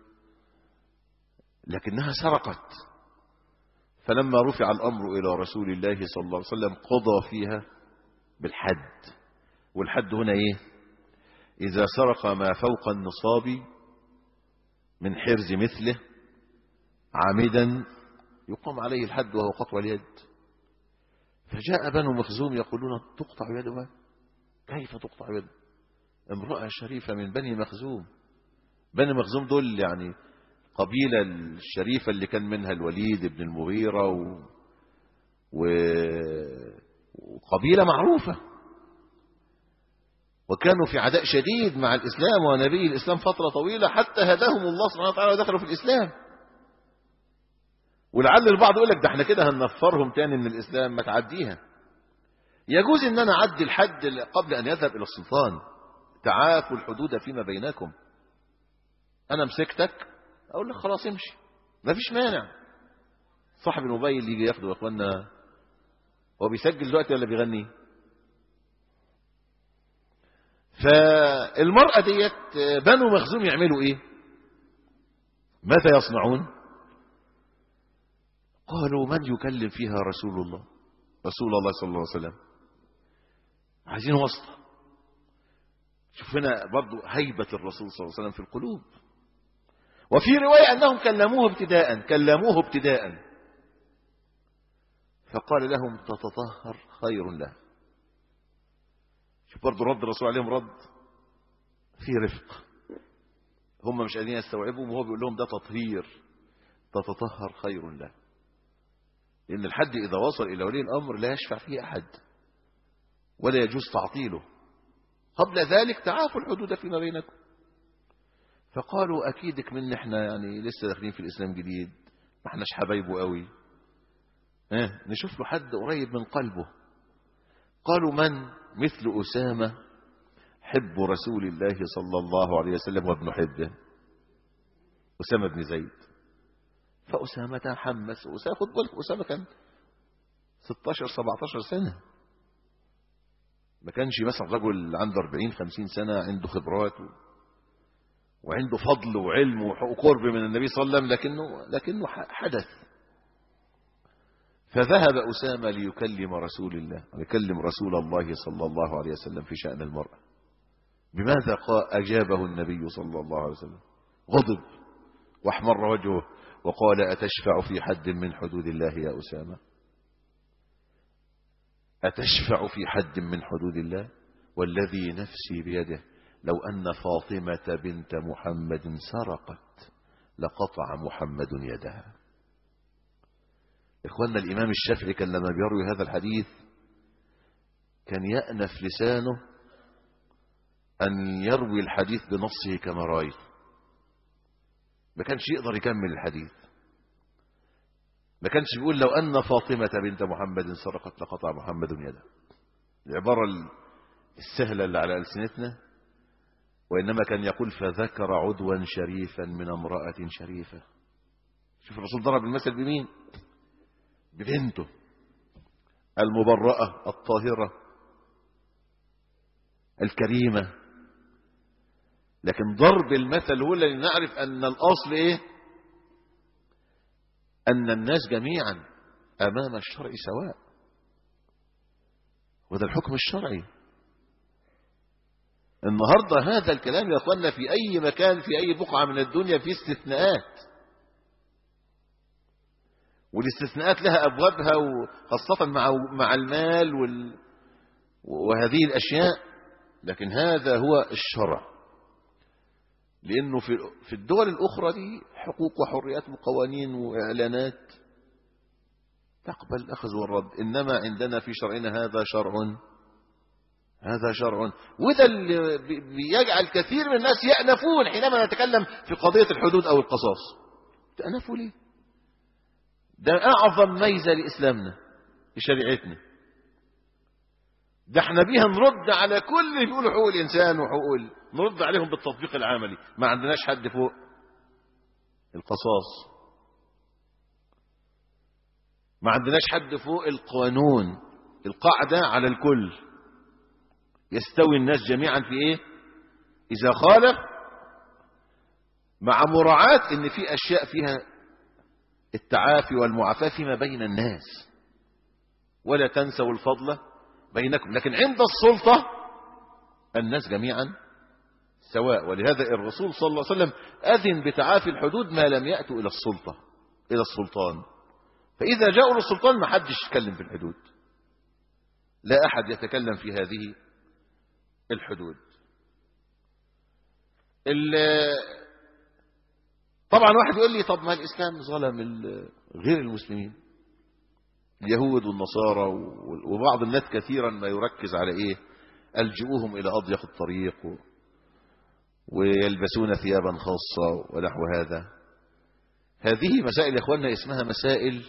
لكنها سرقت فلما رفع الأمر إلى رسول الله صلى الله عليه وسلم قضى فيها بالحد والحد هنا إيه إذا سرق ما فوق النصاب من حرز مثله عامدا يقام عليه الحد وهو قطع اليد فجاء بنو مخزوم يقولون تقطع يدها كيف تقطع يد امرأة شريفة من بني مخزوم بني مخزوم دول يعني قبيلة الشريفة اللي كان منها الوليد بن المغيرة و... و... وقبيلة معروفة وكانوا في عداء شديد مع الإسلام ونبي الإسلام فترة طويلة حتى هداهم الله سبحانه وتعالى ودخلوا في الإسلام ولعل البعض يقول لك ده احنا كده هننفرهم تاني من الإسلام ما تعديها يجوز ان انا اعدي الحد قبل ان يذهب الى السلطان تعافوا الحدود فيما بينكم انا مسكتك اقول لك خلاص امشي ما فيش مانع صاحب الموبايل يجي ياخده يا اخوانا هو بيسجل دلوقتي ولا بيغني فالمرأة ديت بنو مخزوم يعملوا ايه ماذا يصنعون قالوا من يكلم فيها رسول الله رسول الله صلى الله عليه وسلم عايزين واسطة شوف هنا برضو هيبة الرسول صلى الله عليه وسلم في القلوب وفي رواية أنهم كلموه ابتداء كلموه ابتداء فقال لهم تتطهر خير له شوف برضو رد الرسول عليهم رد في رفق هم مش قادرين يستوعبوا وهو بيقول لهم ده تطهير تتطهر خير له لأن الحد إذا وصل إلى ولي الأمر لا يشفع فيه أحد ولا يجوز تعطيله قبل ذلك تعافوا الحدود فيما بينكم فقالوا أكيدك من احنا يعني لسه داخلين في الإسلام جديد ما احناش حبايبه قوي اه نشوف له حد قريب من قلبه قالوا من مثل أسامة حب رسول الله صلى الله عليه وسلم وابن حبه أسامة بن زيد فأسامة تحمس أسامة خد بالك أسامة كان 16 17 سنة ما كانش مثلا رجل عنده 40 50 سنة عنده خبرات و... وعنده فضل وعلم وقرب من النبي صلى الله عليه وسلم لكنه لكنه حدث فذهب أسامة ليكلم رسول الله ويكلم رسول الله صلى الله عليه وسلم في شأن المرأة بماذا قال أجابه النبي صلى الله عليه وسلم غضب واحمر وجهه وقال أتشفع في حد من حدود الله يا أسامة أتشفع في حد من حدود الله والذي نفسي بيده لو أن فاطمة بنت محمد سرقت لقطع محمد يدها إخواننا الإمام الشافعي كان لما بيروي هذا الحديث كان يأنف لسانه أن يروي الحديث بنصه كما رأي ما كانش يقدر يكمل الحديث ما كانش بيقول لو أن فاطمة بنت محمد سرقت لقطع محمد يدها العبارة السهلة اللي على ألسنتنا وإنما كان يقول فذكر عدوا شريفا من امرأة شريفة شوف الرسول ضرب المثل بمين ببنته المبرأة الطاهرة الكريمة لكن ضرب المثل هو اللي نعرف أن الأصل إيه أن الناس جميعا أمام الشرع سواء وده الحكم الشرعي النهاردة هذا الكلام يا أخوانا في أي مكان في أي بقعة من الدنيا في استثناءات والاستثناءات لها أبوابها وخاصة مع مع المال وال وهذه الأشياء لكن هذا هو الشرع لأنه في في الدول الأخرى دي حقوق وحريات وقوانين وإعلانات تقبل الأخذ والرد إنما عندنا في شرعنا هذا شرع هذا شرع وده اللي بي- بيجعل كثير من الناس يأنفون حينما نتكلم في قضية الحدود أو القصاص تأنفوا ليه ده أعظم ميزة لإسلامنا لشريعتنا ده احنا بيها نرد على كل اللي بيقولوا حقوق الإنسان وحقوق ال... نرد عليهم بالتطبيق العملي ما عندناش حد فوق القصاص ما عندناش حد فوق القانون القاعدة على الكل يستوي الناس جميعا في ايه اذا خالف مع مراعاة ان في اشياء فيها التعافي والمعافاة فيما بين الناس ولا تنسوا الفضل بينكم لكن عند السلطة الناس جميعا سواء ولهذا الرسول صلى الله عليه وسلم أذن بتعافي الحدود ما لم يأتوا إلى السلطة إلى السلطان فإذا جاءوا للسلطان ما حدش يتكلم في الحدود لا أحد يتكلم في هذه الحدود ال- طبعا واحد يقول لي طب ما الإسلام ظلم ال- غير المسلمين اليهود والنصارى و- وبعض الناس كثيرا ما يركز على إيه ألجؤوهم إلى أضيق الطريق و- ويلبسون ثيابا خاصة ونحو هذا هذه مسائل يا إخواننا اسمها مسائل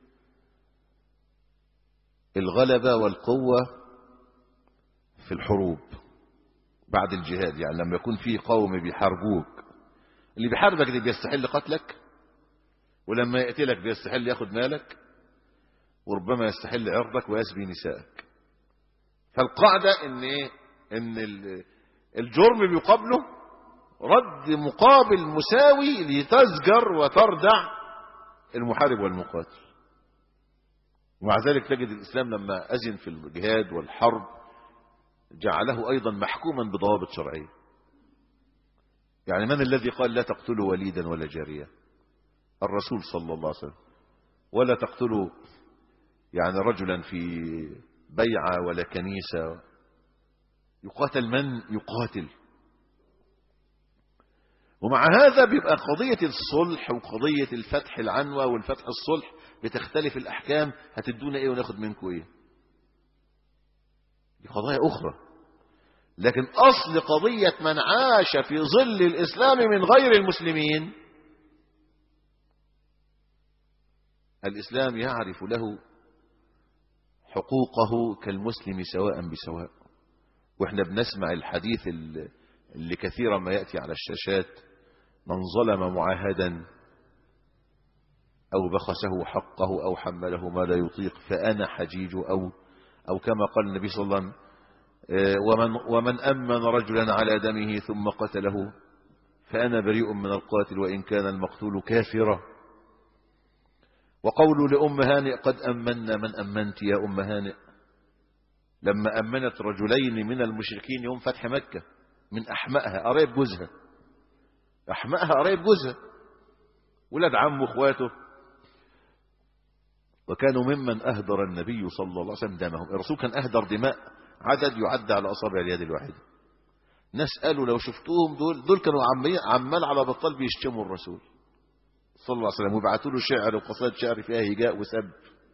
الغلبة والقوة في الحروب بعد الجهاد يعني لما يكون في قوم بيحاربوك اللي بيحاربك اللي بيستحل قتلك ولما يقتلك بيستحل ياخد مالك وربما يستحل عرضك ويسبي نسائك فالقاعدة ان ايه ان ال- الجرم بيقابله رد مقابل مساوي لتزجر وتردع المحارب والمقاتل ومع ذلك تجد الإسلام لما أذن في الجهاد والحرب جعله أيضا محكوما بضوابط شرعية يعني من الذي قال لا تقتلوا وليدا ولا جارية الرسول صلى الله عليه وسلم ولا تقتلوا يعني رجلا في بيعة ولا كنيسة يقاتل من يقاتل ومع هذا بيبقى قضية الصلح وقضية الفتح العنوة والفتح الصلح بتختلف الأحكام هتدونا إيه وناخد منكم إيه دي قضايا أخرى لكن أصل قضية من عاش في ظل الإسلام من غير المسلمين الإسلام يعرف له حقوقه كالمسلم سواء بسواء واحنا بنسمع الحديث اللي كثيرا ما يأتي على الشاشات من ظلم معاهدا أو بخسه حقه أو حمله ما لا يطيق فأنا حجيج أو أو كما قال النبي صلى الله عليه وسلم ومن, ومن أمن رجلا على دمه ثم قتله فأنا بريء من القاتل وإن كان المقتول كافرا وقولوا لأم هانئ قد أمنا من أمنت يا أم هانئ لما أمنت رجلين من المشركين يوم فتح مكة من أحمائها قريب جوزها أحمائها قريب جوزها ولاد عمه واخواته وكانوا ممن أهدر النبي صلى الله عليه وسلم دمهم الرسول كان أهدر دماء عدد يعد على أصابع اليد الواحدة نسأله لو شفتوهم دول دول كانوا عمال على بطال بيشتموا الرسول صلى الله عليه وسلم ويبعتوا له شعر وقصائد شعر فيها هجاء وسب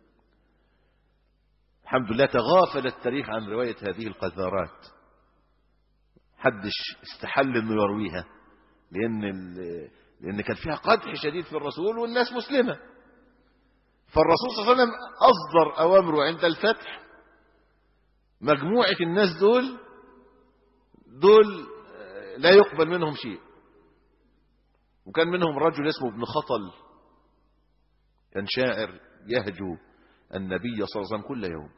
الحمد لله تغافل التاريخ عن رواية هذه القذارات حدش استحل انه يرويها لان لان كان فيها قدح شديد في الرسول والناس مسلمه فالرسول صلى الله عليه وسلم اصدر اوامره عند الفتح مجموعه الناس دول دول لا يقبل منهم شيء وكان منهم رجل اسمه ابن خطل كان شاعر يهجو النبي صلى الله عليه وسلم كل يوم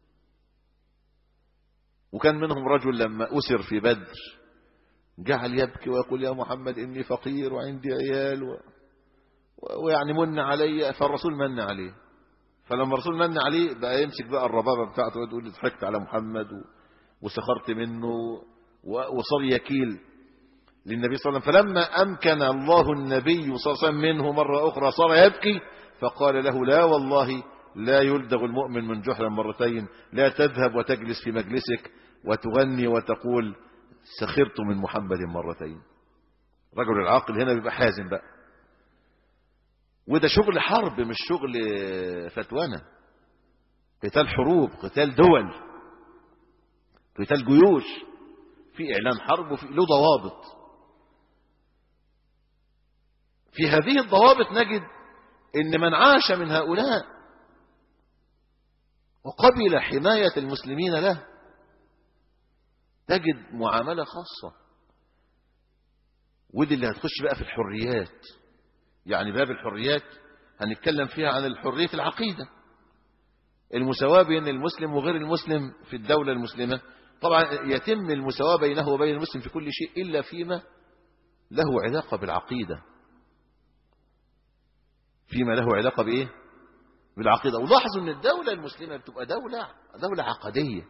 وكان منهم رجل لما أسر في بدر جعل يبكي ويقول يا محمد إني فقير وعندي عيال و... ويعني من علي فالرسول من عليه فلما الرسول من عليه بقى يمسك بقى الربابة بتاعته ويقول ضحكت على محمد و... وسخرت منه و... وصار يكيل للنبي صلى الله عليه وسلم فلما أمكن الله النبي صلى الله عليه وسلم منه مرة أخرى صار يبكي فقال له لا والله لا يلدغ المؤمن من جحر مرتين لا تذهب وتجلس في مجلسك وتغني وتقول سخرت من محمد مرتين رجل العاقل هنا بيبقى حازم بقى وده شغل حرب مش شغل فتوانة قتال حروب قتال دول قتال جيوش في إعلان حرب وفي له ضوابط في هذه الضوابط نجد إن من عاش من هؤلاء وقبل حماية المسلمين له تجد معاملة خاصة ودي اللي هتخش بقى في الحريات يعني باب الحريات هنتكلم فيها عن الحرية العقيدة المساواة بين المسلم وغير المسلم في الدولة المسلمة طبعا يتم المساواة بينه وبين المسلم في كل شيء إلا فيما له علاقة بالعقيدة فيما له علاقة بإيه بالعقيدة ولاحظوا أن الدولة المسلمة بتبقى دولة دولة عقدية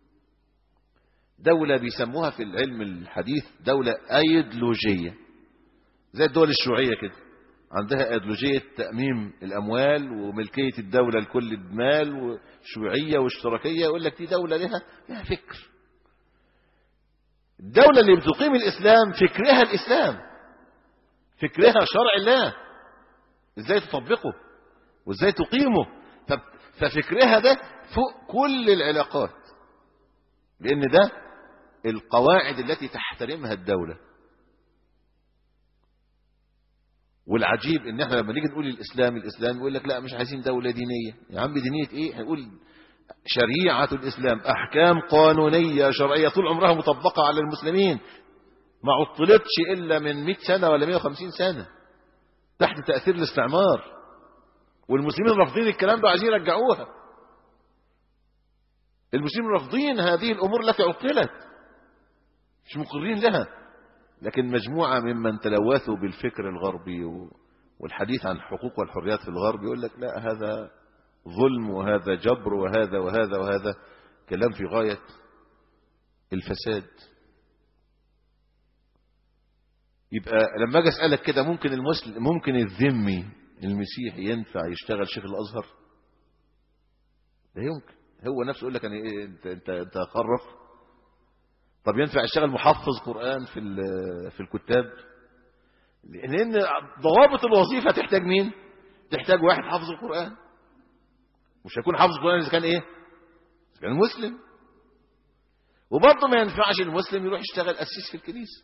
دولة بيسموها في العلم الحديث دولة أيديولوجية زي الدول الشيوعية كده عندها أيديولوجية تأميم الأموال وملكية الدولة لكل المال وشيوعية واشتراكية يقول لك دي دولة لها لها فكر الدولة اللي بتقيم الإسلام فكرها الإسلام فكرها شرع الله ازاي تطبقه وازاي تقيمه ففكرها ده فوق كل العلاقات لأن ده القواعد التي تحترمها الدولة والعجيب ان احنا لما نيجي نقول الاسلام الاسلام يقول لك لا مش عايزين دولة دينية يا عم دينية ايه هنقول شريعة الاسلام احكام قانونية شرعية طول عمرها مطبقة على المسلمين ما عطلتش الا من 100 سنة ولا 150 سنة تحت تأثير الاستعمار والمسلمين رافضين الكلام ده عايزين يرجعوها المسلمين رافضين هذه الامور التي عطلت مش مقرين لها لكن مجموعة ممن تلوثوا بالفكر الغربي والحديث عن الحقوق والحريات في الغرب يقول لك لا هذا ظلم وهذا جبر وهذا وهذا وهذا كلام في غاية الفساد يبقى لما اجي اسالك كده ممكن المسلم ممكن الذمي المسيحي ينفع يشتغل شيخ الازهر لا يمكن هو نفسه يقول لك انا إيه انت انت انت خرف طب ينفع يشتغل محفظ قرآن في في الكتاب لأن ضوابط الوظيفة تحتاج مين تحتاج واحد حافظ القرآن مش هيكون حافظ القرآن إذا كان إيه إذا كان مسلم وبرضه ما ينفعش المسلم يروح يشتغل أسيس في الكنيسة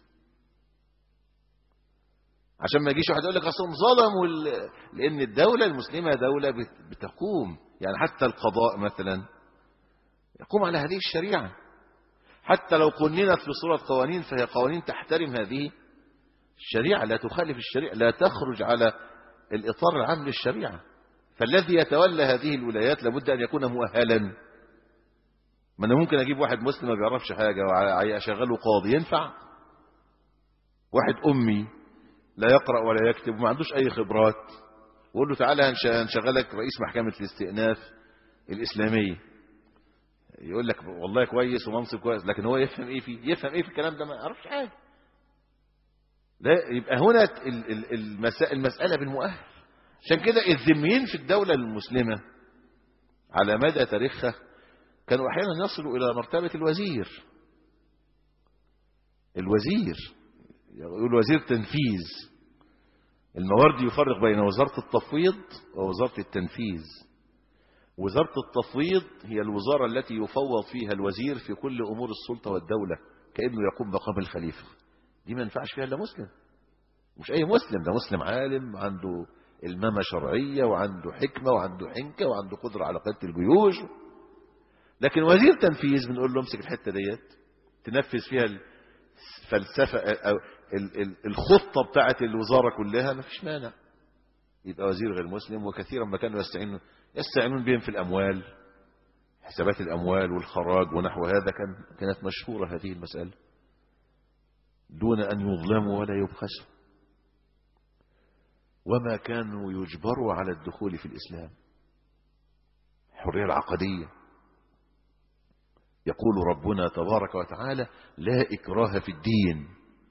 عشان ما يجيش واحد يقول لك اصلهم ظلموا لان الدوله المسلمه دوله بتقوم يعني حتى القضاء مثلا يقوم على هذه الشريعه حتى لو قننت في صورة قوانين فهي قوانين تحترم هذه الشريعة لا تخالف الشريعة لا تخرج على الإطار العام للشريعة فالذي يتولى هذه الولايات لابد أن يكون مؤهلا ما أنا ممكن أجيب واحد مسلم ما بيعرفش حاجة وأشغله قاضي ينفع واحد أمي لا يقرأ ولا يكتب وما عندوش أي خبرات وقول له تعالى هنشغلك رئيس محكمة الاستئناف الإسلامية يقول لك والله كويس ومنصب كويس لكن هو يفهم ايه فيه يفهم ايه في الكلام ده ما يعرفش حاجه لا يبقى هنا المسألة بالمؤهل عشان كده الذميين في الدولة المسلمة على مدى تاريخها كانوا أحيانا يصلوا إلى مرتبة الوزير الوزير يقول وزير تنفيذ المواردي يفرق بين وزارة التفويض ووزارة التنفيذ وزارة التفويض هي الوزارة التي يفوض فيها الوزير في كل أمور السلطة والدولة كأنه يقوم مقام الخليفة دي ما ينفعش فيها إلا مسلم مش أي مسلم ده مسلم عالم عنده المامة شرعية وعنده حكمة وعنده حنكة وعنده قدرة على قيادة الجيوش لكن وزير تنفيذ بنقول له امسك الحتة ديت تنفذ فيها الفلسفة أو الخطة بتاعت الوزارة كلها ما فيش مانع يبقى وزير غير مسلم وكثيرا ما كانوا يستعينون يستعينون بهم في الأموال حسابات الأموال والخراج ونحو هذا كان كانت مشهورة هذه المسألة دون أن يظلموا ولا يبخسوا وما كانوا يجبروا على الدخول في الإسلام الحرية العقدية يقول ربنا تبارك وتعالى لا إكراه في الدين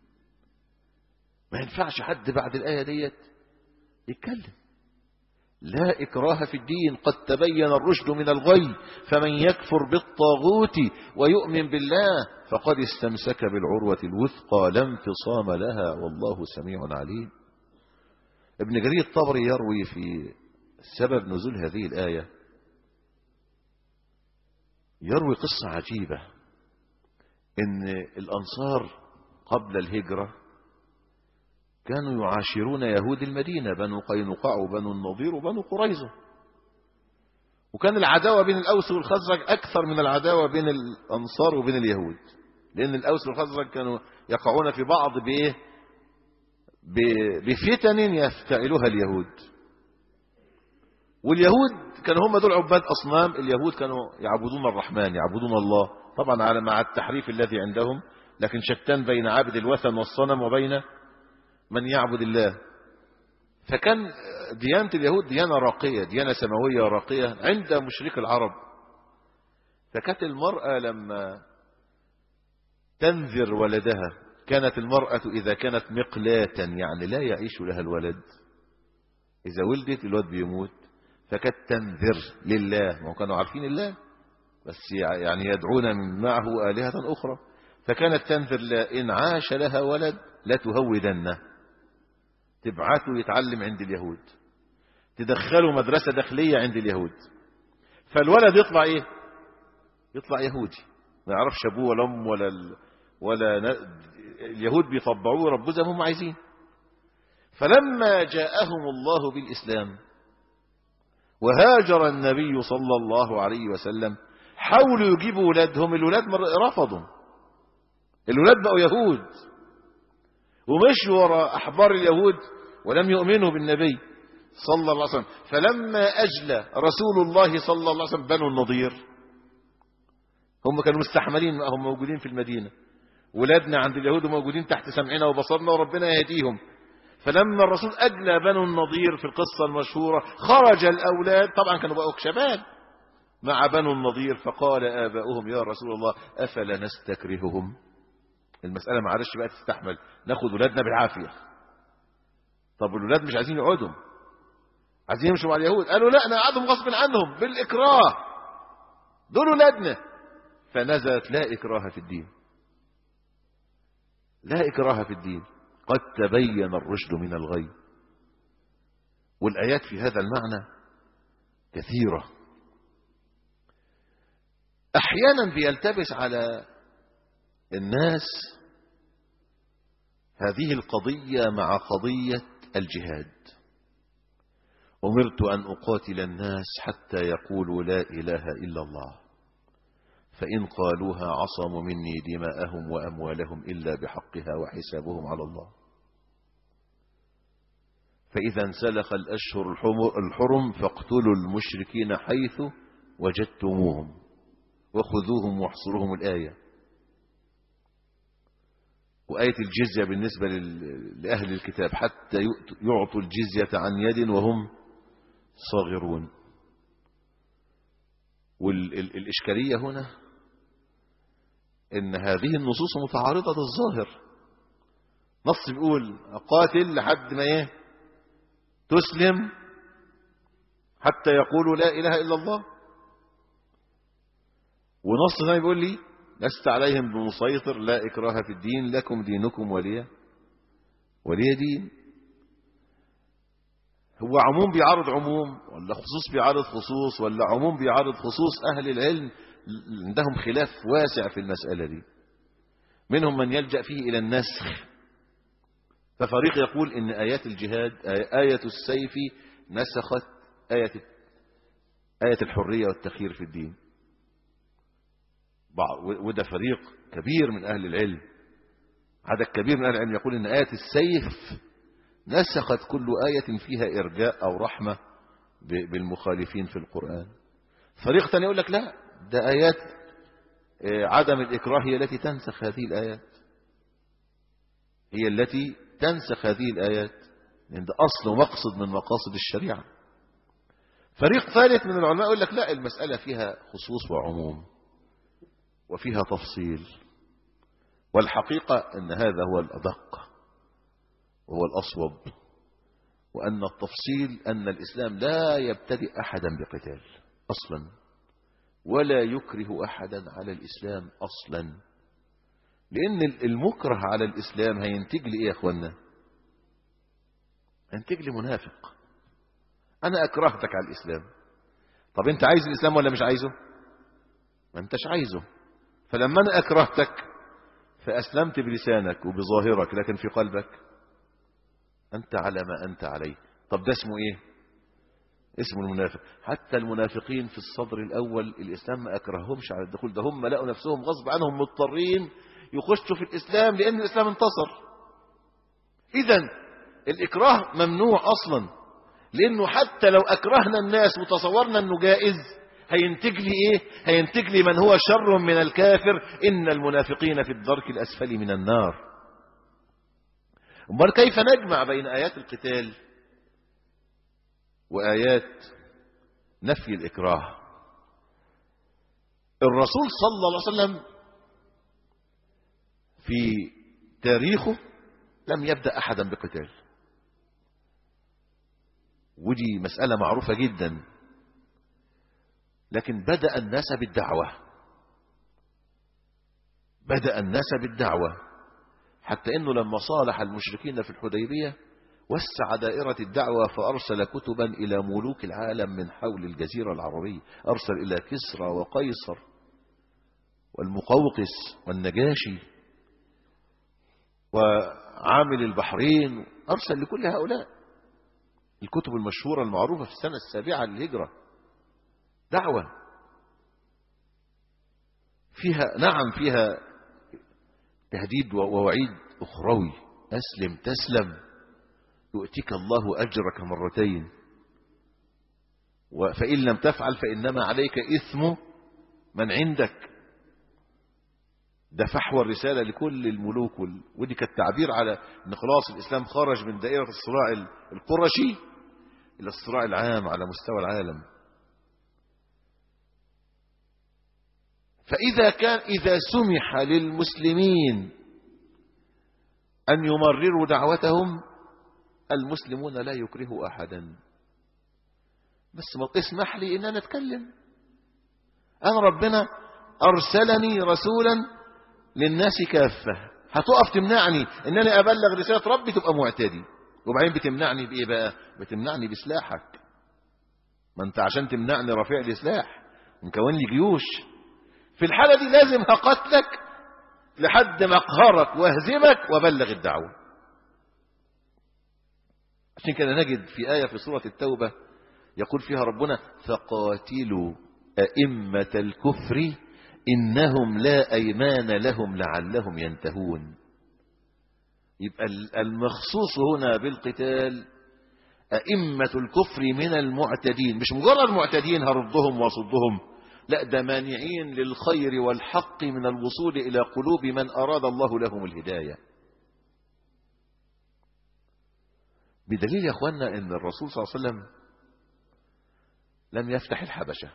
ما ينفعش حد بعد الآية ديت يتكلم لا إكراه في الدين قد تبين الرشد من الغي فمن يكفر بالطاغوت ويؤمن بالله فقد استمسك بالعروة الوثقى لا انفصام لها والله سميع عليم ابن جرير الطبري يروي في سبب نزول هذه الآية يروي قصة عجيبة ان الانصار قبل الهجرة كانوا يعاشرون يهود المدينة بنو قينقاع وبنو النضير وبنو قريظة وكان العداوة بين الأوس والخزرج أكثر من العداوة بين الأنصار وبين اليهود لأن الأوس والخزرج كانوا يقعون في بعض بإيه بفتن يفتعلها اليهود واليهود كانوا هم دول عباد أصنام اليهود كانوا يعبدون الرحمن يعبدون الله طبعا على مع التحريف الذي عندهم لكن شتان بين عبد الوثن والصنم وبين من يعبد الله فكان ديانة اليهود ديانة راقية ديانة سماوية راقية عند مشرك العرب فكانت المرأة لما تنذر ولدها كانت المرأة إذا كانت مقلاة يعني لا يعيش لها الولد إذا ولدت الولد بيموت فكانت تنذر لله ما كانوا عارفين الله بس يعني يدعون من معه آلهة أخرى فكانت تنذر لا إن عاش لها ولد لتهودنه تبعته يتعلم عند اليهود تدخله مدرسة داخلية عند اليهود فالولد يطلع ايه يطلع يهودي ما يعرفش ابوه ولا امه ولا ال... ولا ن... اليهود بيطبعوه ربوه زي ما هم عايزين فلما جاءهم الله بالإسلام وهاجر النبي صلى الله عليه وسلم حاولوا يجيبوا ولادهم الولاد رفضوا الولاد بقوا يهود ومشوا وراء أحبار اليهود ولم يؤمنوا بالنبي صلى الله عليه وسلم فلما أجلى رسول الله صلى الله عليه وسلم بنو النضير هم كانوا مستحملين هم موجودين في المدينة ولادنا عند اليهود موجودين تحت سمعنا وبصرنا وربنا يهديهم فلما الرسول أجلى بنو النضير في القصة المشهورة خرج الأولاد طبعا كانوا بقوا شباب مع بنو النضير فقال آباؤهم يا رسول الله أفلا نستكرههم المسألة ما عادش بقى تستحمل ناخد ولادنا بالعافية طب الولاد مش عايزين يقعدوا عايزين يمشوا مع اليهود قالوا لا نقعدهم غصب عنهم بالإكراه دول ولادنا فنزلت لا إكراه في الدين لا إكراه في الدين قد تبين الرشد من الغي والآيات في هذا المعنى كثيرة أحيانا بيلتبس على الناس هذه القضية مع قضية الجهاد أمرت أن أقاتل الناس حتى يقولوا لا إله إلا الله فإن قالوها عصموا مني دماءهم وأموالهم إلا بحقها وحسابهم على الله فإذا انسلخ الأشهر الحرم فاقتلوا المشركين حيث وجدتموهم وخذوهم واحصروهم الآية وآية الجزية بالنسبة لأهل الكتاب حتى يعطوا الجزية عن يد وهم صاغرون والإشكالية هنا إن هذه النصوص متعارضة الظاهر نص بيقول قاتل لحد ما ايه تسلم حتى يقولوا لا إله إلا الله ونص ثاني بيقول لي لست عليهم بمسيطر لا إكراه في الدين لكم دينكم ولي ولي دين هو عموم بيعارض عموم ولا خصوص بيعارض خصوص ولا عموم بيعارض خصوص أهل العلم عندهم خلاف واسع في المسألة دي منهم من يلجأ فيه إلى النسخ ففريق يقول إن آيات الجهاد آية السيف نسخت آية آية الحرية والتخيير في الدين وده فريق كبير من أهل العلم عدد كبير من أهل العلم يقول إن آية السيف نسخت كل آية فيها إرجاء أو رحمة بالمخالفين في القرآن فريق ثاني يقول لك لا ده آيات عدم الإكراه هي التي تنسخ هذه الآيات هي التي تنسخ هذه الآيات لأن ده أصل ومقصد من مقاصد الشريعة فريق ثالث من العلماء يقول لك لا المسألة فيها خصوص وعموم وفيها تفصيل والحقيقة أن هذا هو الأدق وهو الأصوب وأن التفصيل أن الإسلام لا يبتدئ أحدا بقتال أصلا ولا يكره أحدا على الإسلام أصلا لأن المكره على الإسلام هينتج لي إيه يا أخوانا هينتج لي منافق أنا أكرهتك على الإسلام طب أنت عايز الإسلام ولا مش عايزه ما أنتش عايزه فلما أنا أكرهتك فأسلمت بلسانك وبظاهرك لكن في قلبك أنت على ما أنت عليه طب ده اسمه إيه اسمه المنافق حتى المنافقين في الصدر الأول الإسلام ما أكرههمش على الدخول ده هم لقوا نفسهم غصب عنهم مضطرين يخشوا في الإسلام لأن الإسلام انتصر إذا الإكراه ممنوع أصلا لأنه حتى لو أكرهنا الناس وتصورنا أنه جائز هينتج لي إيه هينتج لي من هو شر من الكافر إن المنافقين في الدرك الأسفل من النار أمال كيف نجمع بين آيات القتال وآيات نفي الإكراه الرسول صلى الله عليه وسلم في تاريخه لم يبدأ أحدا بقتال ودي مسألة معروفة جدا لكن بدأ الناس بالدعوة بدأ الناس بالدعوة حتى أنه لما صالح المشركين في الحديبية وسع دائرة الدعوة فأرسل كتبا إلى ملوك العالم من حول الجزيرة العربية أرسل إلى كسرى وقيصر والمقوقس والنجاشي وعامل البحرين أرسل لكل هؤلاء الكتب المشهورة المعروفة في السنة السابعة للهجرة دعوة فيها نعم فيها تهديد ووعيد أخروي أسلم تسلم يؤتيك الله أجرك مرتين فإن لم تفعل فإنما عليك إثم من عندك ده فحوى الرسالة لكل الملوك ودي كانت تعبير على أن خلاص الإسلام خرج من دائرة الصراع القرشي إلى الصراع العام على مستوى العالم فإذا كان إذا سمح للمسلمين أن يمرروا دعوتهم المسلمون لا يكرهوا أحدا بس ما اسمح لي إن أنا أتكلم أنا ربنا أرسلني رسولا للناس كافة هتقف تمنعني إن أنا أبلغ رسالة ربي تبقى معتدي وبعدين بتمنعني بإيه بقى بتمنعني بسلاحك ما أنت عشان تمنعني رافع لي سلاح مكون لي جيوش في الحالة دي لازم هقتلك لحد ما اقهرك واهزمك وابلغ الدعوة عشان كده نجد في آية في سورة التوبة يقول فيها ربنا فقاتلوا أئمة الكفر إنهم لا أيمان لهم لعلهم ينتهون يبقى المخصوص هنا بالقتال أئمة الكفر من المعتدين مش مجرد معتدين هردهم وصدهم لا ده مانعين للخير والحق من الوصول إلى قلوب من أراد الله لهم الهداية بدليل يا أخوانا أن الرسول صلى الله عليه وسلم لم يفتح الحبشة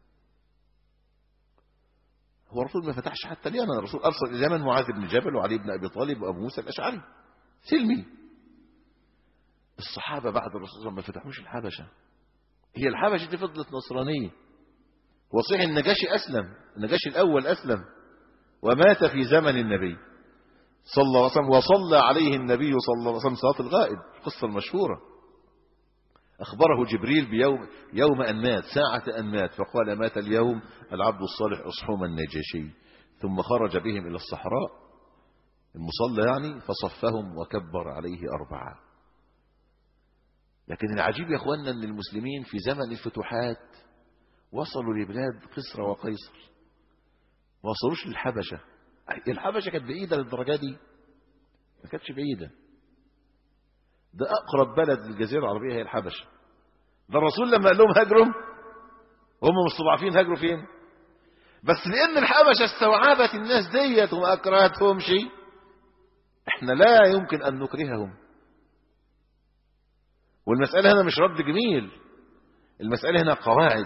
هو الرسول ما فتحش حتى اليمن الرسول أرسل إلى اليمن معاذ بن جبل وعلي بن أبي طالب وأبو موسى الأشعري سلمي الصحابة بعد الرسول ما فتحوش الحبشة هي الحبشة دي فضلت نصرانية وصيح النجاشي أسلم النجاشي الأول أسلم ومات في زمن النبي صلى الله عليه وسلم وصلى عليه النبي صلى الله عليه وسلم صلاة الغائب القصة المشهورة أخبره جبريل بيوم يوم أن مات ساعة أن مات فقال مات اليوم العبد الصالح أصحوم النجاشي ثم خرج بهم إلى الصحراء المصلى يعني فصفهم وكبر عليه أربعة لكن العجيب يا أخوانا أن المسلمين في زمن الفتوحات وصلوا لبلاد قسرى وقيصر ما وصلوش للحبشة الحبشة كانت بعيدة للدرجة دي ما كانتش بعيدة ده أقرب بلد للجزيرة العربية هي الحبشة ده الرسول لما قال لهم هاجروا هم مستضعفين هاجروا فين بس لأن الحبشة استوعبت الناس ديت وما أكرهتهم شيء احنا لا يمكن أن نكرههم والمسألة هنا مش رد جميل المسألة هنا قواعد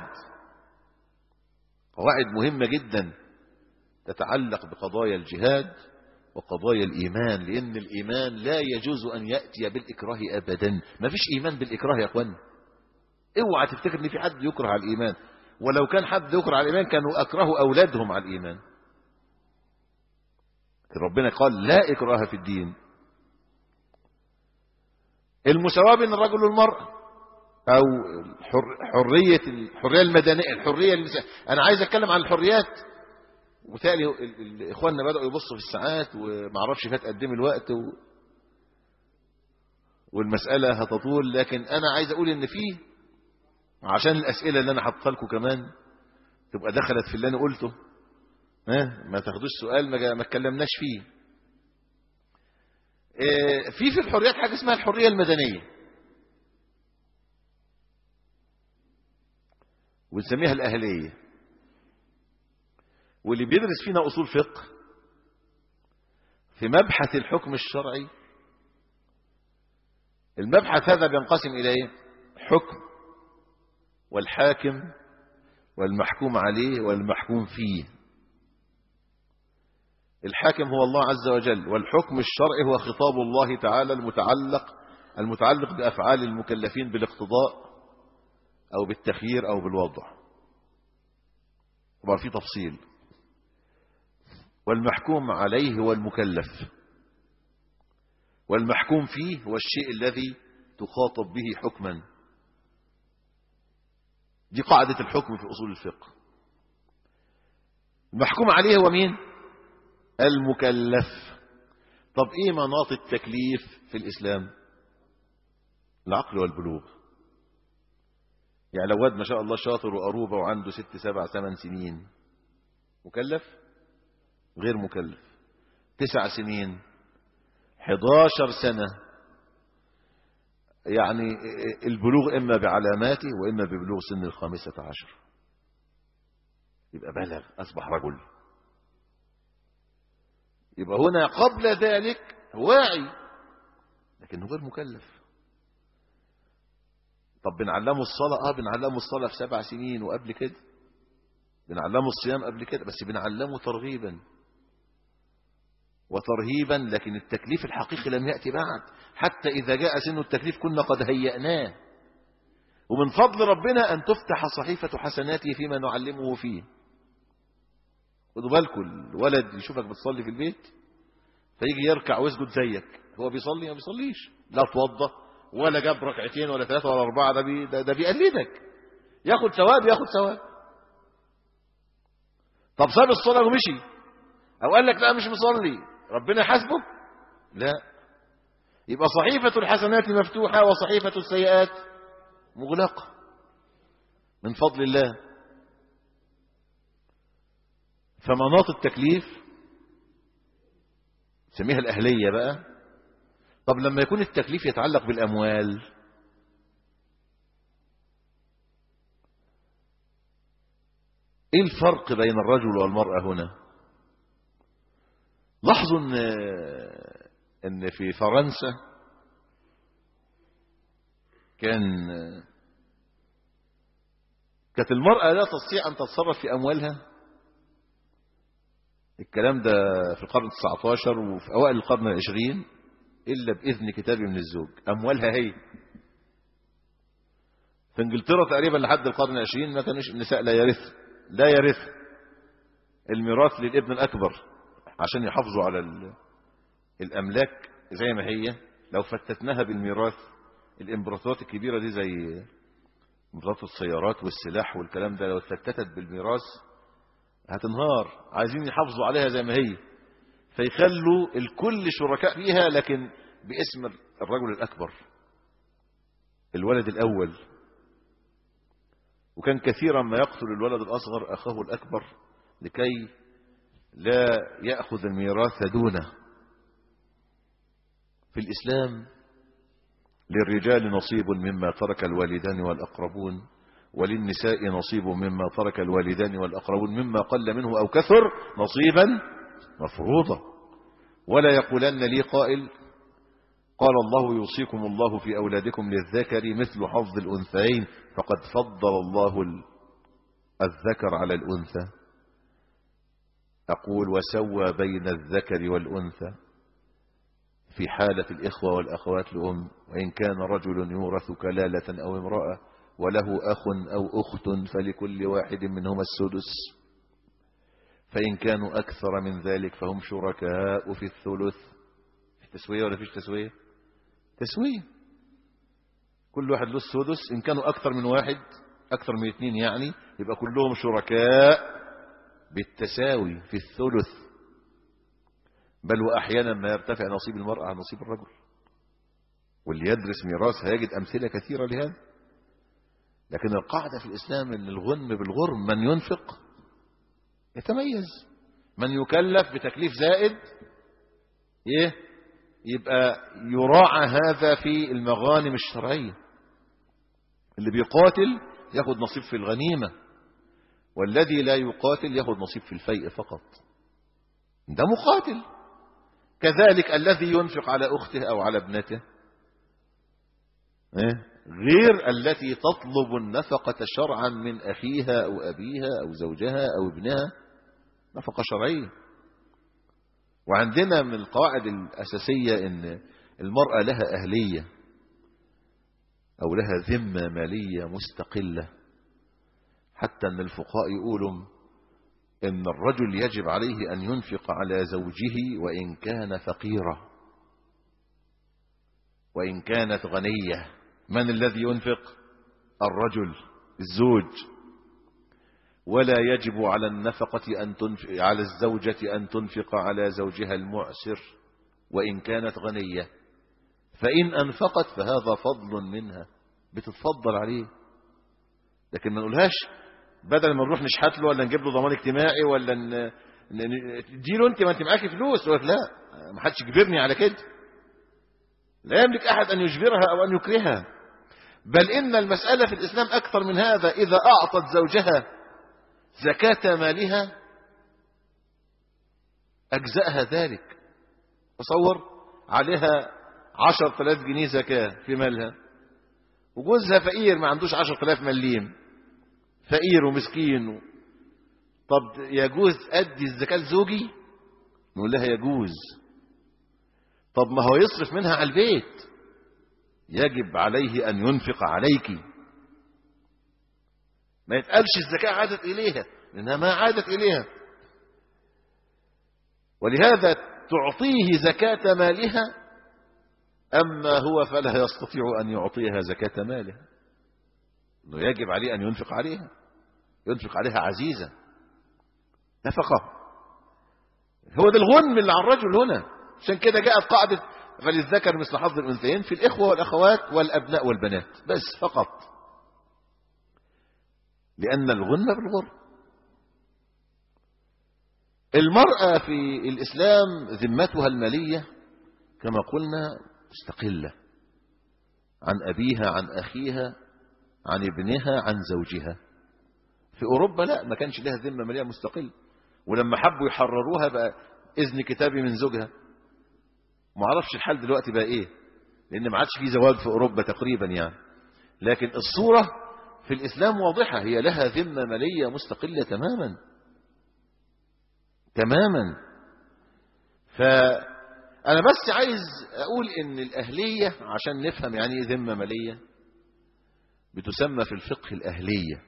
قواعد مهمة جدا تتعلق بقضايا الجهاد وقضايا الإيمان لأن الإيمان لا يجوز أن يأتي بالإكراه أبدا ما فيش إيمان بالإكراه يا أخوان اوعى تفتكر ان في حد يكره على الإيمان ولو كان حد يكره على الإيمان كانوا أكرهوا أولادهم على الإيمان ربنا قال لا إكراه في الدين المساواة بين الرجل والمرأة أو حر حرية الحرية المدنية الحرية المسا... أنا عايز أتكلم عن الحريات وتالي ال- ال- اخواننا بدأوا يبصوا في الساعات ومعرفش فات قد ايه من الوقت و... والمسألة هتطول لكن انا عايز اقول ان فيه عشان الاسئلة اللي انا حاطها لكم كمان تبقى دخلت في اللي انا قلته ها ما تاخدوش سؤال ما جا- ما اتكلمناش فيه إيه، في في الحريات حاجة اسمها الحرية المدنية ونسميها الأهلية واللي بيدرس فينا أصول فقه في مبحث الحكم الشرعي المبحث هذا بينقسم إلى إيه؟ حكم والحاكم والمحكوم عليه والمحكوم فيه الحاكم هو الله عز وجل والحكم الشرعي هو خطاب الله تعالى المتعلق المتعلق بأفعال المكلفين بالاقتضاء أو بالتخيير أو بالوضع طبعا في تفصيل والمحكوم عليه هو المكلف والمحكوم فيه هو الشيء الذي تخاطب به حكما دي قاعدة الحكم في أصول الفقه المحكوم عليه هو مين المكلف طب ايه مناط التكليف في الإسلام العقل والبلوغ يعني لو واد ما شاء الله شاطر وأروبة وعنده ست سبع ثمان سنين مكلف غير مكلف تسع سنين حداشر سنة يعني البلوغ إما بعلاماته وإما ببلوغ سن الخامسة عشر يبقى بلغ أصبح رجل يبقى هنا قبل ذلك واعي لكنه غير مكلف طب بنعلمه الصلاة اه بنعلمه الصلاة في سبع سنين وقبل كده بنعلمه الصيام قبل كده بس بنعلمه ترغيبا وترهيبا لكن التكليف الحقيقي لم يأتي بعد حتى إذا جاء سن التكليف كنا قد هيأناه ومن فضل ربنا أن تفتح صحيفة حسناته فيما نعلمه فيه خدوا بالكم الولد يشوفك بتصلي في البيت فيجي يركع ويسجد زيك هو بيصلي ما بيصليش لا توضى ولا جاب ركعتين ولا ثلاثة ولا أربعة ده, بي ده, ده بيقلدك ياخد ثواب ياخد ثواب طب ساب الصلاة ومشي أو قال لك لا مش مصلي ربنا يحاسبه لا يبقى صحيفة الحسنات مفتوحة وصحيفة السيئات مغلقة من فضل الله فمناط التكليف سميها الأهلية بقى طب لما يكون التكليف يتعلق بالأموال ايه الفرق بين الرجل والمرأة هنا لاحظوا ان ان في فرنسا كان كانت المرأة لا تستطيع ان تتصرف في اموالها الكلام ده في القرن 19 وفي اوائل القرن العشرين الا باذن كتاب من الزوج اموالها هي في انجلترا تقريبا لحد القرن العشرين ما كانش النساء لا يرث لا يرث الميراث للابن الاكبر عشان يحافظوا على الاملاك زي ما هي لو فتتناها بالميراث الامبراطورات الكبيره دي زي امبراطورات السيارات والسلاح والكلام ده لو اتفتتت بالميراث هتنهار عايزين يحافظوا عليها زي ما هي فيخلوا الكل شركاء فيها لكن باسم الرجل الاكبر الولد الاول وكان كثيرا ما يقتل الولد الاصغر اخاه الاكبر لكي لا يأخذ الميراث دونه في الإسلام للرجال نصيب مما ترك الوالدان والأقربون وللنساء نصيب مما ترك الوالدان والأقربون مما قل منه أو كثر نصيبا مفروضا ولا يقولن لي قائل قال الله يوصيكم الله في أولادكم للذكر مثل حظ الأنثيين فقد فضل الله الذكر على الأنثى أقول وسوى بين الذكر والأنثى في حالة الإخوة والأخوات لأم وإن كان رجل يورث كلالة أو امرأة وله أخ أو أخت فلكل واحد منهما السدس فإن كانوا أكثر من ذلك فهم شركاء في الثلث في تسوية ولا فيش تسوية تسوية كل واحد له السدس إن كانوا أكثر من واحد أكثر من اثنين يعني يبقى كلهم شركاء بالتساوي في الثلث بل وأحيانا ما يرتفع نصيب المرأة عن نصيب الرجل واللي يدرس ميراث هيجد أمثلة كثيرة لهذا لكن القاعدة في الإسلام أن الغنم بالغرم من ينفق يتميز من يكلف بتكليف زائد إيه يبقى يراعى هذا في المغانم الشرعية اللي بيقاتل ياخد نصيب في الغنيمة والذي لا يقاتل ياخد نصيب في الفيء فقط ده مقاتل كذلك الذي ينفق على أخته أو على ابنته غير التي تطلب النفقة شرعا من أخيها أو أبيها أو زوجها أو ابنها نفقة شرعية وعندنا من القواعد الأساسية أن المرأة لها أهلية أو لها ذمة مالية مستقلة حتى أن الفقهاء يقولوا أن الرجل يجب عليه أن ينفق على زوجه وإن كان فقيرا وإن كانت غنية من الذي ينفق الرجل الزوج ولا يجب على النفقة أن تنفق على الزوجة أن تنفق على زوجها المعسر وإن كانت غنية فإن أنفقت فهذا فضل منها بتتفضل عليه لكن ما نقولهاش بدل ما نروح نشحت له ولا نجيب له ضمان اجتماعي ولا تديله انت ما انت معاكي فلوس يقول لا ما حدش يجبرني على كده لا يملك احد ان يجبرها او ان يكرهها بل ان المسألة في الاسلام اكثر من هذا اذا اعطت زوجها زكاة مالها اجزأها ذلك تصور عليها عشر ثلاث جنيه زكاة في مالها وجوزها فقير ما عندوش عشر ثلاث مليم فقير ومسكين طب يجوز أدي الزكاة لزوجي نقول لها يجوز طب ما هو يصرف منها على البيت يجب عليه أن ينفق عليك ما يتقالش الزكاة عادت إليها لأنها ما عادت إليها ولهذا تعطيه زكاة مالها أما هو فلا يستطيع أن يعطيها زكاة ماله أنه يجب عليه أن ينفق عليها ينفق عليها عزيزة نفقة هو ده الغنم اللي على الرجل هنا عشان كده جاءت قاعدة فللذكر مثل حظ الأنثيين في الإخوة والأخوات والأبناء والبنات بس فقط لأن الغنم بالغرم المرأة في الإسلام ذمتها المالية كما قلنا مستقلة عن أبيها عن أخيها عن ابنها عن زوجها في أوروبا لا ما كانش لها ذمة مالية مستقل ولما حبوا يحرروها بقى إذن كتابي من زوجها ما اعرفش الحال دلوقتي بقى إيه لأن ما عادش في زواج في أوروبا تقريبا يعني لكن الصورة في الإسلام واضحة هي لها ذمة مالية مستقلة تماما تماما فأنا بس عايز أقول إن الأهلية عشان نفهم يعني إيه ذمة مالية بتسمى في الفقه الأهلية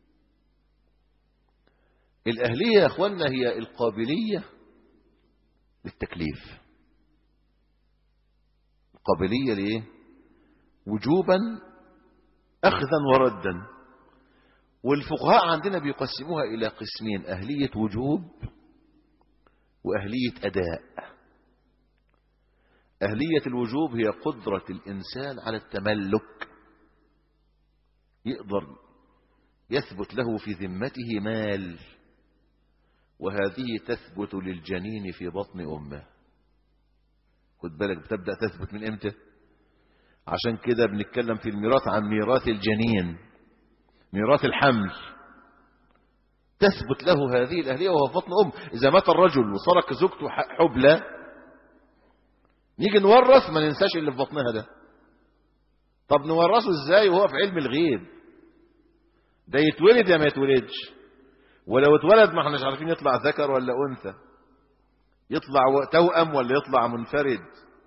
الأهلية يا أخوانا هي القابلية للتكليف القابلية لإيه وجوبا أخذا وردا والفقهاء عندنا بيقسموها إلى قسمين أهلية وجوب وأهلية أداء أهلية الوجوب هي قدرة الإنسان على التملك يقدر يثبت له في ذمته مال وهذه تثبت للجنين في بطن أمه خد بالك بتبدأ تثبت من إمتى عشان كده بنتكلم في الميراث عن ميراث الجنين ميراث الحمل تثبت له هذه الأهلية وهو في بطن أم إذا مات الرجل وصرك زوجته حبلى نيجي نورث ما ننساش اللي في بطنها ده طب نورثه ازاي وهو في علم الغيب ده يتولد يا ما يتولدش ولو اتولد ما احناش عارفين يطلع ذكر ولا انثى يطلع توأم ولا يطلع منفرد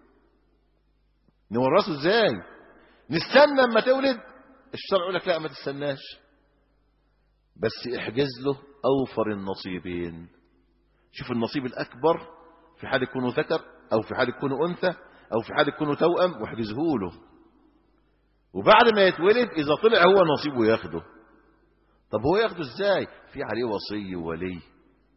نورثه ازاي نستنى اما تولد الشرع يقول لك لا ما تستناش بس احجز له اوفر النصيبين شوف النصيب الاكبر في حال يكونوا ذكر او في حال يكونوا انثى او في حال يكونوا توأم واحجزه له وبعد ما يتولد اذا طلع هو نصيبه ياخده طب هو ياخده ازاي في عليه وصي وولي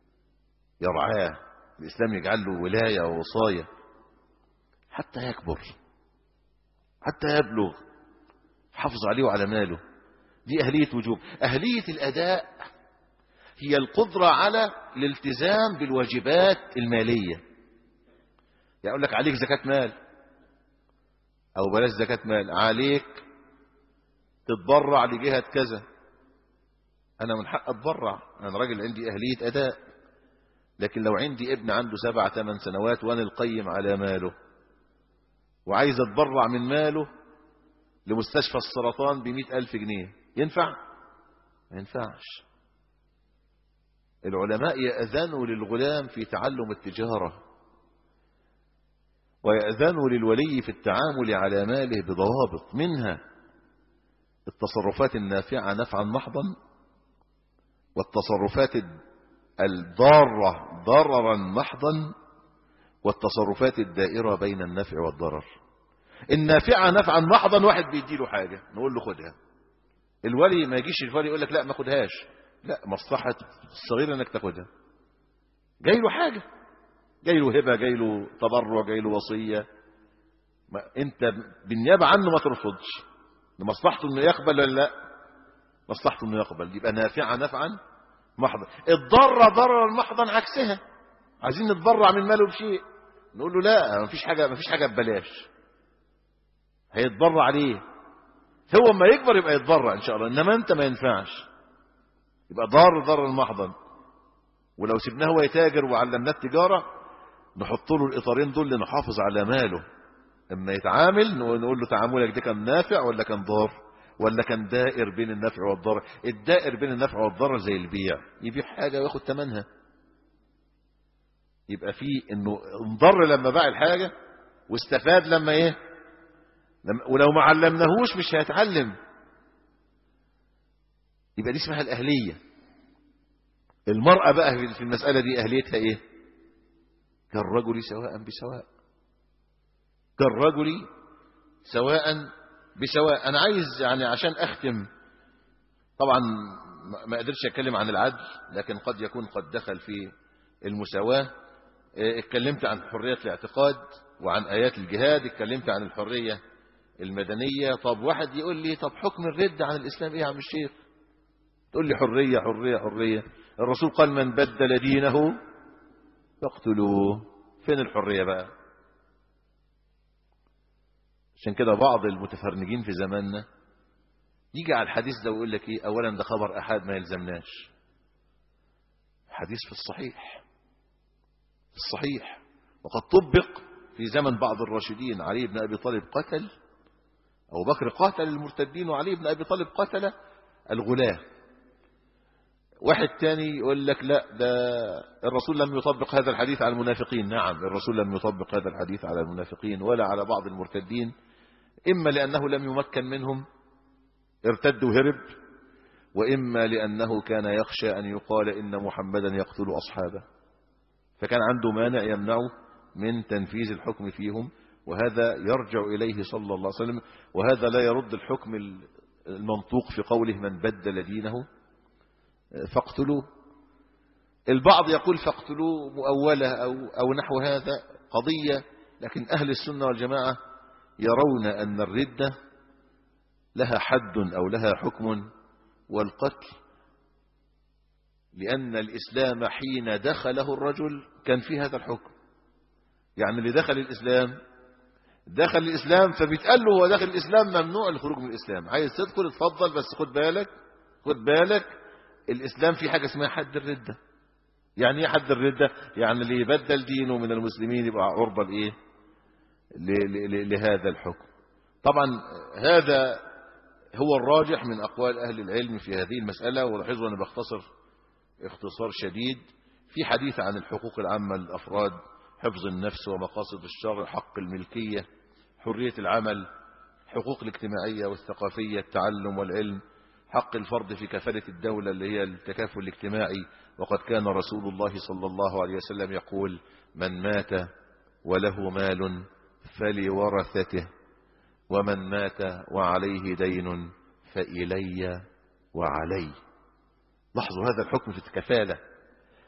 يرعاه الإسلام يجعل له ولاية ووصاية حتى يكبر حتى يبلغ حافظ عليه وعلى ماله دي أهلية وجوب أهلية الأداء هي القدرة على الالتزام بالواجبات المالية يعني يقول لك عليك زكاة مال أو بلاش زكاة مال عليك تتبرع لجهة كذا أنا من حق أتبرع أنا راجل عندي أهلية أداء لكن لو عندي ابن عنده سبع ثمان سنوات وأنا القيم على ماله وعايز أتبرع من ماله لمستشفى السرطان بمئة ألف جنيه ينفع؟ ما ينفعش العلماء يأذنوا للغلام في تعلم التجارة ويأذنوا للولي في التعامل على ماله بضوابط منها التصرفات النافعة نفعا محضا والتصرفات الضارة ضررا محضا والتصرفات الدائرة بين النفع والضرر النافعة نفعا محضا واحد بيديله حاجة نقول له خدها الولي ما يجيش الولي يقول لك لا ما خدهاش لا مصلحة الصغير انك تاخدها جاي له حاجة جاي له هبة جاي له تبرع جاي له وصية ما انت بالنيابة عنه ما ترفضش لمصلحته انه يقبل ولا لا مصلحته انه يقبل يبقى نافعة نفعا محضا الضرة ضررا محضا عكسها عايزين نتبرع من ماله بشيء نقول له لا ما فيش حاجة ما فيش حاجة ببلاش هيتبرع عليه هو اما يكبر يبقى يتبرع ان شاء الله انما انت ما ينفعش يبقى ضار ضررا محضا ولو سيبناه هو يتاجر وعلمناه التجارة نحط له الاطارين دول لنحافظ على ماله اما يتعامل نقول له تعاملك ده كان نافع ولا كان ضار ولا كان دائر بين النفع والضرر الدائر بين النفع والضرر زي البيع يبيع حاجة وياخد ثمنها يبقى في انه انضر لما باع الحاجة واستفاد لما ايه لما ولو ما علمناهوش مش هيتعلم يبقى دي اسمها الأهلية المرأة بقى في المسألة دي أهليتها ايه كالرجل سواء بسواء كالرجل سواء بسواء أنا عايز يعني عشان أختم طبعا ما قدرتش أتكلم عن العدل لكن قد يكون قد دخل في المساواة اتكلمت عن حرية الاعتقاد وعن آيات الجهاد اتكلمت عن الحرية المدنية طب واحد يقول لي طب حكم الرد عن الإسلام إيه يا عم الشيخ تقول لي حرية حرية حرية الرسول قال من بدل دينه فاقتلوه فين الحرية بقى عشان كده بعض المتفرنجين في زماننا يجي على الحديث ده ويقول لك ايه اولا ده خبر احاد ما يلزمناش حديث في الصحيح في الصحيح وقد طبق في زمن بعض الراشدين علي بن ابي طالب قتل ابو بكر قاتل المرتدين وعلي بن ابي طالب قتل الغلاة واحد تاني يقول لك لا ده الرسول لم يطبق هذا الحديث على المنافقين نعم الرسول لم يطبق هذا الحديث على المنافقين ولا على بعض المرتدين إما لأنه لم يمكن منهم ارتد وهرب وإما لأنه كان يخشى أن يقال إن محمدا يقتل أصحابه فكان عنده مانع يمنعه من تنفيذ الحكم فيهم وهذا يرجع إليه صلى الله عليه وسلم وهذا لا يرد الحكم المنطوق في قوله من بدل دينه فاقتلوه البعض يقول فاقتلوه مؤولة أو, أو نحو هذا قضية لكن أهل السنة والجماعة يرون أن الردة لها حد أو لها حكم والقتل لأن الإسلام حين دخله الرجل كان في هذا الحكم يعني اللي دخل الإسلام دخل الإسلام فبيتقال له هو داخل الإسلام ممنوع الخروج من الإسلام عايز تدخل اتفضل بس خد بالك خد بالك الإسلام في حاجة اسمها حد الردة يعني ايه حد الردة يعني اللي يبدل دينه من المسلمين يبقى عرضة لإيه لهذا الحكم طبعا هذا هو الراجح من أقوال أهل العلم في هذه المسألة ولاحظوا أنا بختصر اختصار شديد في حديث عن الحقوق العامة للأفراد حفظ النفس ومقاصد الشر حق الملكية حرية العمل حقوق الاجتماعية والثقافية التعلم والعلم حق الفرد في كفالة الدولة اللي هي التكافل الاجتماعي وقد كان رسول الله صلى الله عليه وسلم يقول من مات وله مال فلورثته ومن مات وعليه دين فإلي وعلي لاحظوا هذا الحكم في الكفالة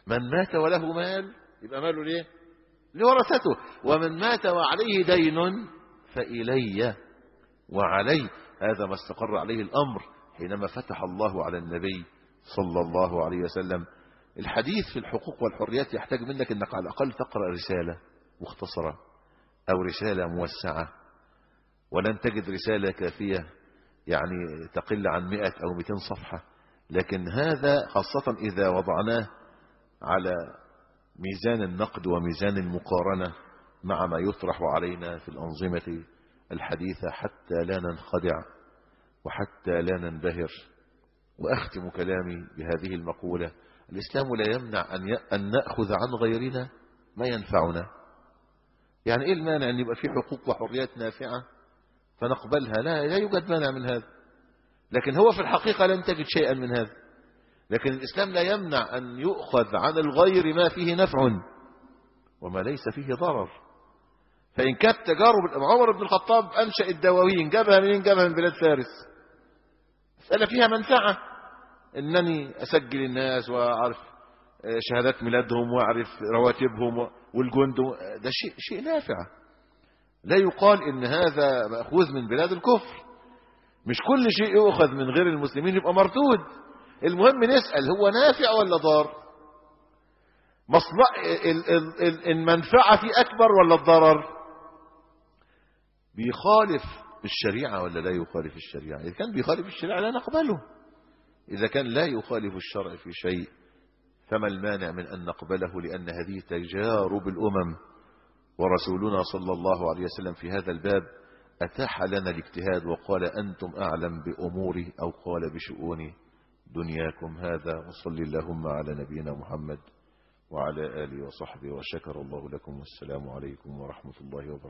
من مات وله مال يبقى ماله ليه لورثته ومن مات وعليه دين فإلي وعلي هذا ما استقر عليه الأمر حينما فتح الله على النبي صلى الله عليه وسلم الحديث في الحقوق والحريات يحتاج منك انك على الاقل تقرا رساله مختصره او رساله موسعه ولن تجد رساله كافيه يعني تقل عن 100 او 200 صفحه لكن هذا خاصه اذا وضعناه على ميزان النقد وميزان المقارنه مع ما يطرح علينا في الانظمه الحديثه حتى لا ننخدع وحتى لا ننبهر واختم كلامي بهذه المقوله الإسلام لا يمنع أن, ي... أن نأخذ عن غيرنا ما ينفعنا يعني إيه المانع أن يبقى في حقوق وحريات نافعة فنقبلها لا لا يوجد مانع من هذا لكن هو في الحقيقة لن تجد شيئا من هذا لكن الإسلام لا يمنع أن يؤخذ عن الغير ما فيه نفع وما ليس فيه ضرر فإن كانت تجارب عمر بن الخطاب أنشأ الدواوين جابها منين جابها من بلاد فارس مسألة فيها منفعة انني اسجل الناس واعرف شهادات ميلادهم واعرف رواتبهم والجند ده شيء شيء نافع لا يقال ان هذا ماخوذ من بلاد الكفر مش كل شيء يؤخذ من غير المسلمين يبقى مردود المهم نسال هو نافع ولا ضار مصلح المنفعه في اكبر ولا الضرر بيخالف الشريعه ولا لا يخالف الشريعه اذا كان بيخالف الشريعه لا نقبله إذا كان لا يخالف الشرع في شيء فما المانع من أن نقبله لأن هذه تجارب الأمم ورسولنا صلى الله عليه وسلم في هذا الباب أتاح لنا الاجتهاد وقال أنتم أعلم بأموري أو قال بشؤون دنياكم هذا وصل اللهم على نبينا محمد وعلى آله وصحبه وشكر الله لكم والسلام عليكم ورحمة الله وبركاته